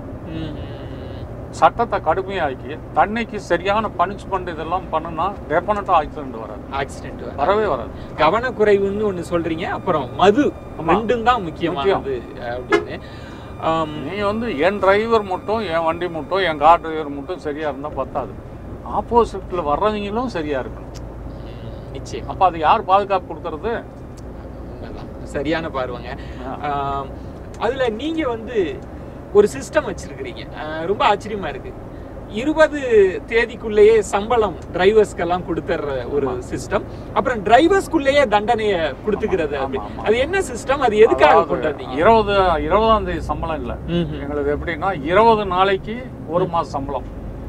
Speaker 3: சட்டத்தை கடுமையாக்கி தன்னைக்கு சரியான பனிஷ்மெண்ட் இதெல்லாம் பண்ணுனா டெஃபினட்டா ஆக்சிடென்ட் வராது
Speaker 1: ஆக்சிடென்ட்
Speaker 3: வரவே வராது
Speaker 1: கவனக்குறைவுன்னு ஒண்ணு சொல்றீங்க அப்புறம் மது
Speaker 3: ஆமா.
Speaker 1: ரெண்டும் தான் முக்கியமானது அப்படின்னு ஆம்,
Speaker 3: நீ வந்து என் டிரைவர் மட்டும் என் வண்டி மட்டும் என் கார் டிரைவர் மட்டும் சரியா இருந்தா பத்தாது ஆப்போசிட்ல வர்றவங்களும் சரியா இருக்கணும்
Speaker 1: நிச்சயம்
Speaker 3: அப்ப அது யார் பாதுகாப்பு கொடுக்கறது
Speaker 1: உண்மைதான். சரியான பார்வைங்க ஆம், அதுல நீங்க வந்து ஒரு சிஸ்டம் வச்சிருக்கிறீங்க அஹ், ரொம்ப ஆச்சரியமா இருக்கு இருபது தேதிக்குள்ளேயே சம்பளம் டிரைவர்ஸ்க்கெல்லாம் கொடுத்துற ஒரு சிஸ்டம் அப்புறம் டிரைவர்ஸ்க்குள்ளேயே தண்டனையை கொடுத்துக்கிறது அப்படி
Speaker 3: ஆமா, ஆமா.
Speaker 1: அது என்ன சிஸ்டம் அது எதுக்காக
Speaker 3: அதாவது
Speaker 1: கொண்டு வந்தீங்க
Speaker 3: இருபது இருபதாம் தேதி சம்பளம் இல்ல
Speaker 1: ம்ஹும்.
Speaker 3: எங்களுக்கு எப்படின்னா இருபது நாளைக்கு ஒரு மாசம் சம்பளம்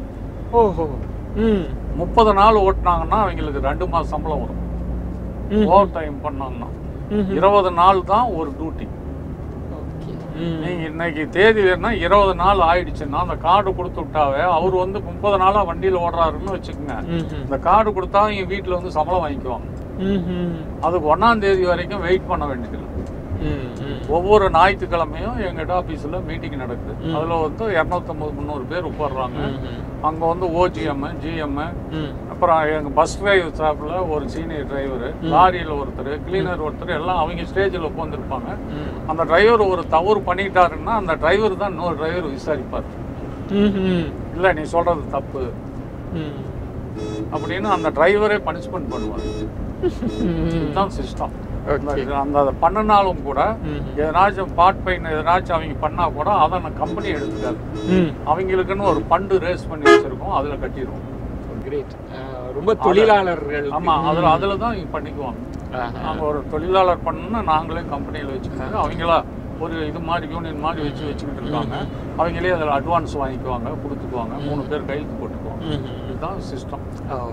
Speaker 1: ஓஹோ ம்
Speaker 3: முப்பது நாள் ஓட்டுனாங்கன்னா அவங்களுக்கு ரெண்டு மாசம் சம்பளம் வரும்
Speaker 1: ம்.
Speaker 3: ஓவர் டைம் பண்ணாங்கன்னா
Speaker 1: ம்ஹும்.
Speaker 3: இருபது நாள் தான் ஒரு டியூட்டி
Speaker 1: Okay. ம்.
Speaker 3: நீங்க இன்னைக்கு தேதியிலன்னா இருபது நாள் ஆயிடுச்சுன்னா அந்த கார்டு கொடுத்து விட்டாவே அவர் வந்து முப்பது நாளா வண்டியில ஓடுறாருன்னு வச்சுக்கோங்க
Speaker 1: ம்ஹும்.
Speaker 3: இந்த கார்டு கொடுத்தா இங்க வீட்டுல வந்து சம்பளம் வாங்கிக்குவாங்க
Speaker 1: ம்ஹும்.
Speaker 3: அதுக்கு ஒன்னாம் தேதி வரைக்கும் வெயிட் பண்ண வேண்டியதில்லை
Speaker 1: ம், ம்.
Speaker 3: ஒவ்வொரு ஞாயிற்றுக்கிழமையும் எங்க ஹெட் ஆபீஸ்ல மீட்டிங் நடக்குது
Speaker 1: ம்.
Speaker 3: அதுல வந்து இரநூத்தம்பது முந்நூறு பேர் உட்கார்றாங்க
Speaker 1: ம்ஹும்.
Speaker 3: அங்க வந்து ஓஜிஎம் ஜிஎம்
Speaker 1: ம்.
Speaker 3: அப்புறம் எங்க பஸ் டிரைவர் ஸ்டாஃப்ல ஒரு சீனியர் டிரைவர் லாரியில ஒருத்தர் கிளீனர் ஒருத்தர் எல்லாம் அவங்க ஸ்டேஜில் உட்காந்துருப்பாங்க
Speaker 1: ம்.
Speaker 3: அந்த டிரைவர் ஒரு தவறு பண்ணிட்டாருன்னா அந்த டிரைவர் தான் இன்னொரு டிரைவர் விசாரிப்பார்
Speaker 1: ம்ஹும்.
Speaker 3: இல்ல நீ சொல்றது தப்பு
Speaker 1: ம்.
Speaker 3: அப்படின்னு அந்த டிரைவரே பனிஷ்மெண்ட் பண்ணுவார்
Speaker 1: ம்.
Speaker 3: இதுதான் சிஸ்டம்
Speaker 1: Okay.
Speaker 3: அந்த அதை பண்ணினாலும் கூட
Speaker 1: ம்.
Speaker 3: எதனாச்சும் பார்ட் பெயின் எதனாச்சும் அவங்க பண்ணா கூட அதை நான் கம்பெனி எடுத்துக்காது
Speaker 1: ம்.
Speaker 3: அவங்களுக்குன்னு ஒரு ஃபண்டு ரேஸ் பண்ணி வச்சிருக்கோம் அதுல கட்டிடுவோம்
Speaker 1: கிரேட் ரொம்ப தொழிலாளர்கள்
Speaker 3: ஆமா அதுல அதுல தான் இங்க பண்ணிக்குவாங்க நாங்க ஒரு தொழிலாளர் பண்ணணும்னா நாங்களே கம்பெனியில் வச்சுக்கிட்டு அவங்களா ஒரு இது மாதிரி யூனியன் மாதிரி வச்சு வச்சுக்கிட்டு இருக்காங்க அவங்களே அதில் அட்வான்ஸ் வாங்கிக்குவாங்க கொடுத்துக்குவாங்க மூணு பேர் கையெழுத்து போட்டுக்குவாங்க இதுதான் சிஸ்டம்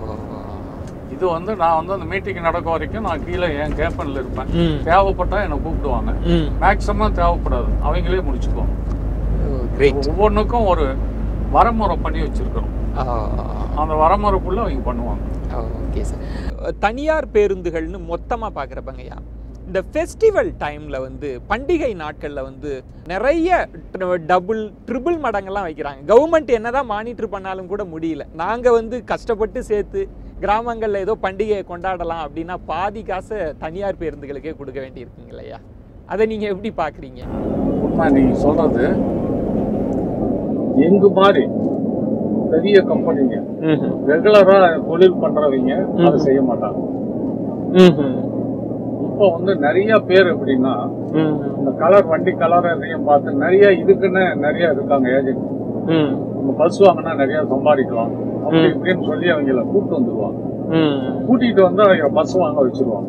Speaker 3: இது வந்து நான் வந்து அந்த மீட்டிங் நடக்க வரைக்கும் நான் கீழே என் கேப்பனில் இருப்பேன் தேவைப்பட்டா என்னை கூப்பிடுவாங்க மேக்ஸிமம் தேவைப்படாது அவங்களே முடிச்சுக்குவாங்க
Speaker 1: கிரேட்
Speaker 3: ஒவ்வொன்றுக்கும் ஒரு வரமுறை பண்ணி வச்சிருக்கிறோம் அந்த வரமுறைக்குள்ள அவங்க பண்ணுவாங்க
Speaker 1: ஓகே சார் தனியார் பேருந்துகள்னு மொத்தமாக பார்க்குறப்பங்கய்யா இந்த ஃபெஸ்டிவல் டைமில் வந்து பண்டிகை நாட்களில் வந்து நிறைய டபுள் ட்ரிபிள் மடங்கெல்லாம் வைக்கிறாங்க கவர்மெண்ட் என்னதான் மானிட்டர் பண்ணாலும் கூட முடியல நாங்கள் வந்து கஷ்டப்பட்டு சேர்த்து கிராமங்களில் ஏதோ பண்டிகையை கொண்டாடலாம் அப்படின்னா பாதி காசை தனியார் பேருந்துகளுக்கே கொடுக்க வேண்டியிருக்குங்க இல்லையா அதை நீங்கள் எப்படி பார்க்குறீங்க
Speaker 3: உண்மை நீங்க சொல்றது எங்கு மாதிரி பெரிய கம்பெனிங்க ரெகுலரா தொழில் பண்றவங்க அதை செய்ய மாட்டாங்க இப்போ வந்து நிறைய பேர் எப்படின்னா இந்த கலர் வண்டி கலர் எதையும் பார்த்து நிறைய இதுக்குன்னு நிறைய இருக்காங்க ஏஜென்ட் நம்ம பஸ் வாங்கினா நிறைய சம்பாதிக்கலாம் அப்படி இப்படின்னு சொல்லி அவங்கள கூப்பிட்டு வந்துருவாங்க கூட்டிட்டு வந்து அவங்க பஸ் வாங்க வச்சிருவாங்க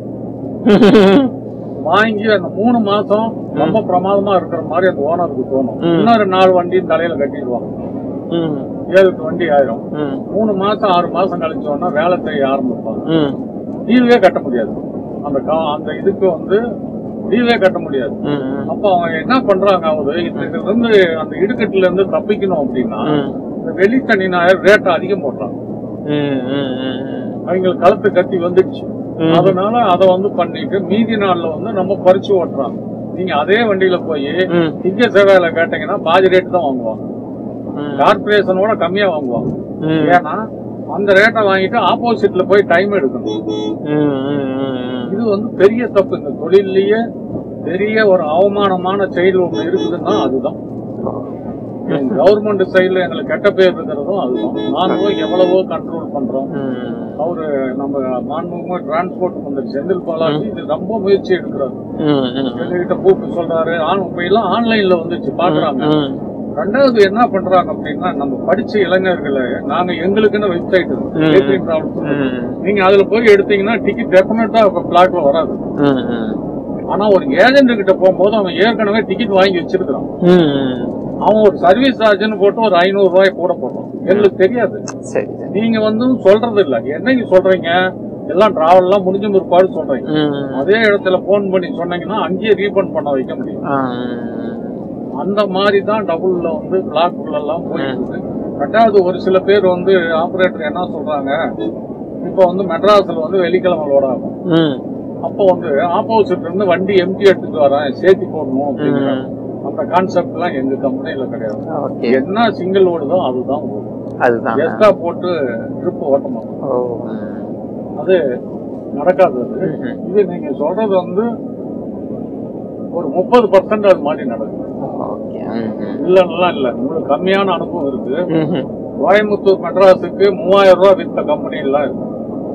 Speaker 3: வாங்கி அந்த மூணு மாசம் ரொம்ப பிரமாதமா இருக்கிற மாதிரி அந்த ஓனருக்கு தோணும் இன்னொரு நாலு வண்டியும் தலையில கட்டிடுவாங்க ஏழு எட்டு வண்டி ஆயிரும் மூணு மாசம் ஆறு மாசம் கழிச்சோன்னா வேலை செய்ய ஆரம்பிப்பாங்க லீவே கட்ட முடியாது அந்த கா- அந்த இதுக்கு வந்து லீவே கட்ட முடியாது அப்ப அவங்க என்ன பண்றாங்க அவங்க இதுல இருந்து அந்த இடுக்கட்டுல இருந்து தப்பிக்கணும் அப்படின்னா இந்த வெளி தண்ணி ரேட்டை அதிகம் போடுறாங்க அவங்களுக்கு கழுத்து கத்தி வந்துடுச்சு அதனால அதை வந்து பண்ணிட்டு மீதி நாள்ல வந்து நம்ம பறிச்சு ஓட்டுறாங்க நீங்க அதே வண்டியில போய் திங்க சேவையில கேட்டீங்கன்னா பாதி ரேட் தான் வாங்குவாங்க கார்பரேஷனோட கம்மியா வாங்குவாங்க ஏன்னா அந்த ரேட்டை வாங்கிட்டு ஆப்போசிட்ல போய் டைம் எடுக்கணும் இது வந்து பெரிய தப்பு இந்த தொழில்லயே பெரிய ஒரு அவமானமான செயல் ஒண்ணு இருக்குதுன்னா அதுதான் கவர்மெண்ட் சைடுல எங்களுக்கு கெட்ட பேர் இருக்கிறதும் அதுதான் நானும் எவ்வளவோ கண்ட்ரோல் பண்றோம் அவரு நம்ம மாண்புமா டிரான்ஸ்போர்ட் மந்திரி செந்தில் பாலாஜி இது ரொம்ப முயற்சி எடுக்கிறாரு எங்ககிட்ட கூப்பிட்டு சொல்றாரு ஆன் இப்ப எல்லாம் ஆன்லைன்ல வந்துச்சு பாக்குறாங்க ரெண்டாவது என்ன பண்றாங்க அப்படின்னா நம்ம படிச்ச இளைஞர்களை நாங்க எங்களுக்குன்னு வெப்சைட் நீங்க அதுல போய் எடுத்தீங்கன்னா டிக்கெட் டெஃபினட்டா பிளாக்ல வராது ஆனா ஒரு ஏஜென்ட் கிட்ட போகும்போது அவன் ஏற்கனவே டிக்கெட் வாங்கி வச்சிருக்கிறான் அவன் ஒரு சர்வீஸ் சார்ஜ்னு போட்டு ஒரு ஐநூறு ரூபாய் கூட போடுறான் எங்களுக்கு தெரியாது
Speaker 1: சரி சரி
Speaker 3: நீங்க வந்து சொல்றது இல்ல என்னைக்கு சொல்றீங்க எல்லாம் டிராவல் எல்லாம் முடிஞ்ச பிற்பாடு சொல்றீங்க அதே இடத்துல போன் பண்ணி சொன்னீங்கன்னா அங்கேயே ரீஃபண்ட் பண்ண வைக்க முடியும் அந்த மாதிரி தான் டபுள்ல வந்து பிளாக் எல்லாம் போயிட்டு இருக்கு ரெண்டாவது ஒரு சில பேர் வந்து ஆபரேட்டர் என்ன சொல்றாங்க இப்போ வந்து மெட்ராஸ்ல வந்து வெள்ளிக்கிழமை லோட் ஆகும் அப்போ வந்து ஆப்போசிட்ல இருந்து வண்டி எம்டி எடுத்துட்டு வரேன் சேர்த்தி போடணும் அப்படிங்கிறாங்க அந்த கான்செப்ட் எல்லாம் எங்க கம்பெனில கிடையாது
Speaker 1: ஓகே
Speaker 3: என்ன சிங்கிள் ஓடுதோ அதுதான் ஓடும்
Speaker 1: அதுதான்
Speaker 3: எக்ஸ்ட்ரா போட்டு ட்ரிப் ஓட்ட மாட்டோம்
Speaker 1: ஓ
Speaker 3: அது நடக்காது அது இது நீங்க சொல்றது வந்து ஒரு முப்பது பர்சன்ட் அது மாதிரி நடக்குது
Speaker 1: ஓகே
Speaker 3: இல்லைன்னா இல்ல உங்களுக்கு கம்மியான அனுபவம் இருக்கு கோயம்புத்தூர் மெட்ராஸுக்கு மூவாயிரம் ரூபாய் வித்த கம்பெனி எல்லாம் இருக்கு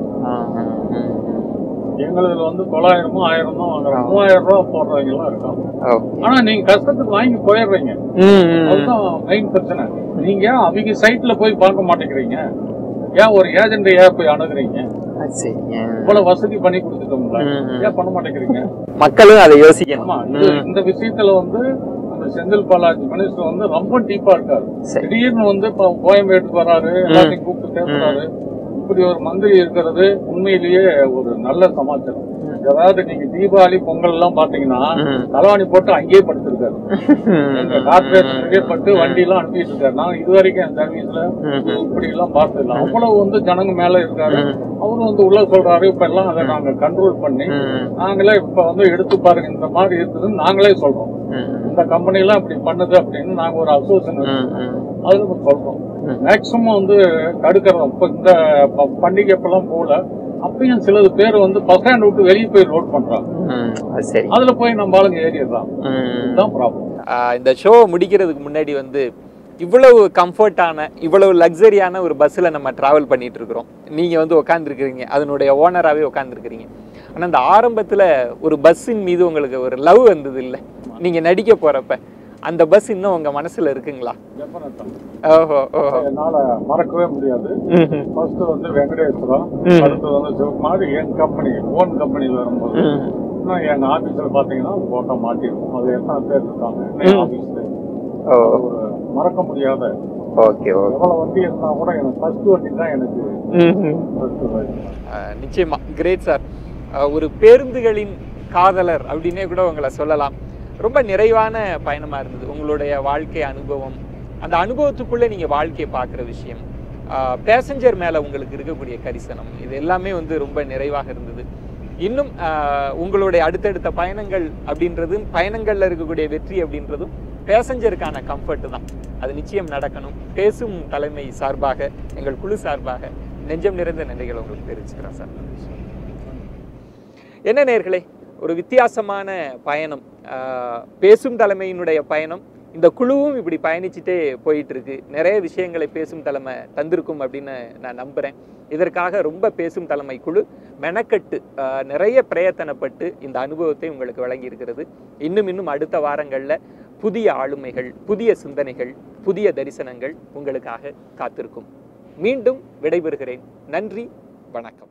Speaker 3: எங்களுக்கு வந்து தொள்ளாயிரமோ ஆயிரம் தான் வாங்குறோம் மூவாயிரம் ரூபாய் போடுறவங்க எல்லாம் இருக்காங்க
Speaker 1: ஓகே
Speaker 3: ஆனா நீங்க கஷ்டத்துக்கு வாங்கி போயிடுறீங்க அதுதான் மெயின் பிரச்சனை நீங்க அவங்க சைட்ல போய் பார்க்க மாட்டேங்கிறீங்க ஏன் ஒரு ஏஜென்ட் ஏன் போய் அணுகுறீங்க
Speaker 1: சரிங்க
Speaker 3: இவ்வளவு வசதி பண்ணி கொடுத்துட்டோம்ல
Speaker 1: ம்.
Speaker 3: ஏன் பண்ண மாட்டேங்கிறீங்க
Speaker 1: மக்களும் அதை யோசிக்கணும்
Speaker 3: ஆமா இது- இந்த விஷயத்துல வந்து அந்த செந்தில் பாலாஜி மினிஸ்டர் வந்து ரொம்ப டீப்பா இருக்காரு
Speaker 1: சரி.
Speaker 3: திடீர்னு வந்து இப்ப கோயம்பேட்டுக்கு வராரு எல்லாத்தையும் கூப்பிட்டு பேசுறாரு இப்படி ஒரு மந்திரி இருக்கிறது உண்மையிலேயே ஒரு நல்ல சமாச்சாரம் அதாவது நீங்க தீபாவளி பொங்கல் எல்லாம் பாத்தீங்கன்னா
Speaker 1: ம்.
Speaker 3: தலைவாணி போட்டு அங்கேயே படுத்திருக்காரு எங்க கார்பரேஷனுக்கே பட்டு வண்டி எல்லாம் அனுப்பிட்டு இருக்காரு நான் இது வரைக்கும் என் சர்வீஸ்ல இப்படி எல்லாம் பார்த்ததில்ல அவ்வளவு வந்து ஜனங்க மேல இருக்காரு அவரும் வந்து உள்ள சொல்றாரு இப்ப எல்லாம் அதை நாங்க கண்ட்ரோல் பண்ணி நாங்களே இப்ப வந்து எடுத்து பாருங்க இந்த மாதிரி இருக்குதுன்னு நாங்களே சொல்றோம் இந்த கம்பெனி எல்லாம் இப்படி பண்ணுது அப்படின்னு நாங்க ஒரு அசோசியேஷன் அதுல இப்ப சொல்றோம் மேக்சிமம் வந்து தடுக்கிறோம் இப்ப இந்த ப- பண்டிகை அப்பெல்லாம் போல அப்பயும் சிலது பேர் வந்து பஸ் ஸ்டாண்ட் விட்டு வெளியே போய் லோட் பண்றாங்க
Speaker 1: அது சரி
Speaker 3: அதுல போய் நம்ம ஆளுங்க ஏறிடுறான் இதுதான் ப்ராப்ளம்
Speaker 1: ஆஹ் இந்த ஷோ முடிக்கிறதுக்கு முன்னாடி வந்து இவ்வளவு கம்ஃபர்ட்டான இவ்வளவு லக்ஸரியான ஒரு பஸ்ஸில் நம்ம ட்ராவல் பண்ணிட்டு இருக்கிறோம் நீங்கள் வந்து உட்காந்துருக்கிறீங்க அதனுடைய ஓனராகவே உட்காந்துருக்கிறீங்க ஆனால் இந்த ஆரம்பத்தில் ஒரு பஸ்ஸின் மீது உங்களுக்கு ஒரு லவ் வந்தது இல்லை நீங்கள் நடிக்க போகிறப்ப அந்த பஸ் இன்னும் உங்கள் மனசில் இருக்குங்களா
Speaker 3: டெஃபினட்டா
Speaker 1: ஓஹோ ஓஹோ
Speaker 3: என்னால மறக்கவே முடியாது
Speaker 1: ம்ஹும்.
Speaker 3: ஃபர்ஸ்ட் வந்து வெங்கடேஸ்வரம்
Speaker 1: ம்.
Speaker 3: அடுத்து வந்து சிவகுமார் என் கம்பெனி ஓன் கம்பெனில வரும்போது
Speaker 1: ம்.
Speaker 3: இன்னும் எங்க ஆபீஸ்ல பாத்தீங்கன்னா போட்டோ மாட்டிருக்கும் அது எத்தனை பேர் இருக்காங்க
Speaker 1: ம்.
Speaker 3: ஆபீஸ்ல
Speaker 1: ஓ
Speaker 3: ஒரு மறக்க முடியாத
Speaker 1: ஓகே ஓகே
Speaker 3: எவ்வளவு வண்டி இருந்தா கூட எனக்கு ஃபர்ஸ்ட் வண்டி தான் எனக்கு
Speaker 1: ம்ஹும்.
Speaker 3: first வண்டி.
Speaker 1: ஆஹ் நிச்சயமா கிரேட் சார் ஒரு பேருந்துகளின் காதலர் அப்படின்னே கூட உங்களை சொல்லலாம் ரொம்ப நிறைவான பயணமா இருந்தது உங்களுடைய வாழ்க்கை அனுபவம் அந்த அனுபவத்துக்குள்ள நீங்க வாழ்க்கையை பார்க்குற விஷயம் பேசஞ்சர் மேல உங்களுக்கு இருக்கக்கூடிய கரிசனம் இது எல்லாமே வந்து ரொம்ப நிறைவாக இருந்தது இன்னும் ஆஹ் உங்களுடைய அடுத்தடுத்த பயணங்கள் அப்படின்றதும் பயணங்கள்ல இருக்கக்கூடிய வெற்றி அப்படின்றதும் பேசஞ்சருக்கான கம்ஃபர்ட் தான் அது நிச்சயம் நடக்கணும் பேசும் தலைமை சார்பாக எங்கள் குழு சார்பாக நெஞ்சம் நிறைந்த நன்றிகளை உங்களுக்கு தெரிவிச்சுக்கிறேன் சார் என்ன நேர்களே ஒரு வித்தியாசமான பயணம் ஆஹ் பேசும் தலைமையினுடைய பயணம் இந்த குழுவும் இப்படி பயணிச்சுட்டே போயிட்டு இருக்கு நிறைய விஷயங்களை பேசும் தலைமை தந்திருக்கும் அப்படின்னு நான் நம்புறேன் இதற்காக ரொம்ப பேசும் தலைமை குழு மெனக்கட்டு ஆஹ் நிறைய பிரயத்தனப்பட்டு இந்த அனுபவத்தை உங்களுக்கு வழங்கி இருக்கிறது இன்னும் இன்னும் அடுத்த வாரங்கள்ல புதிய ஆளுமைகள் புதிய சிந்தனைகள் புதிய தரிசனங்கள் உங்களுக்காக காத்திருக்கும் மீண்டும் விடைபெறுகிறேன் நன்றி வணக்கம்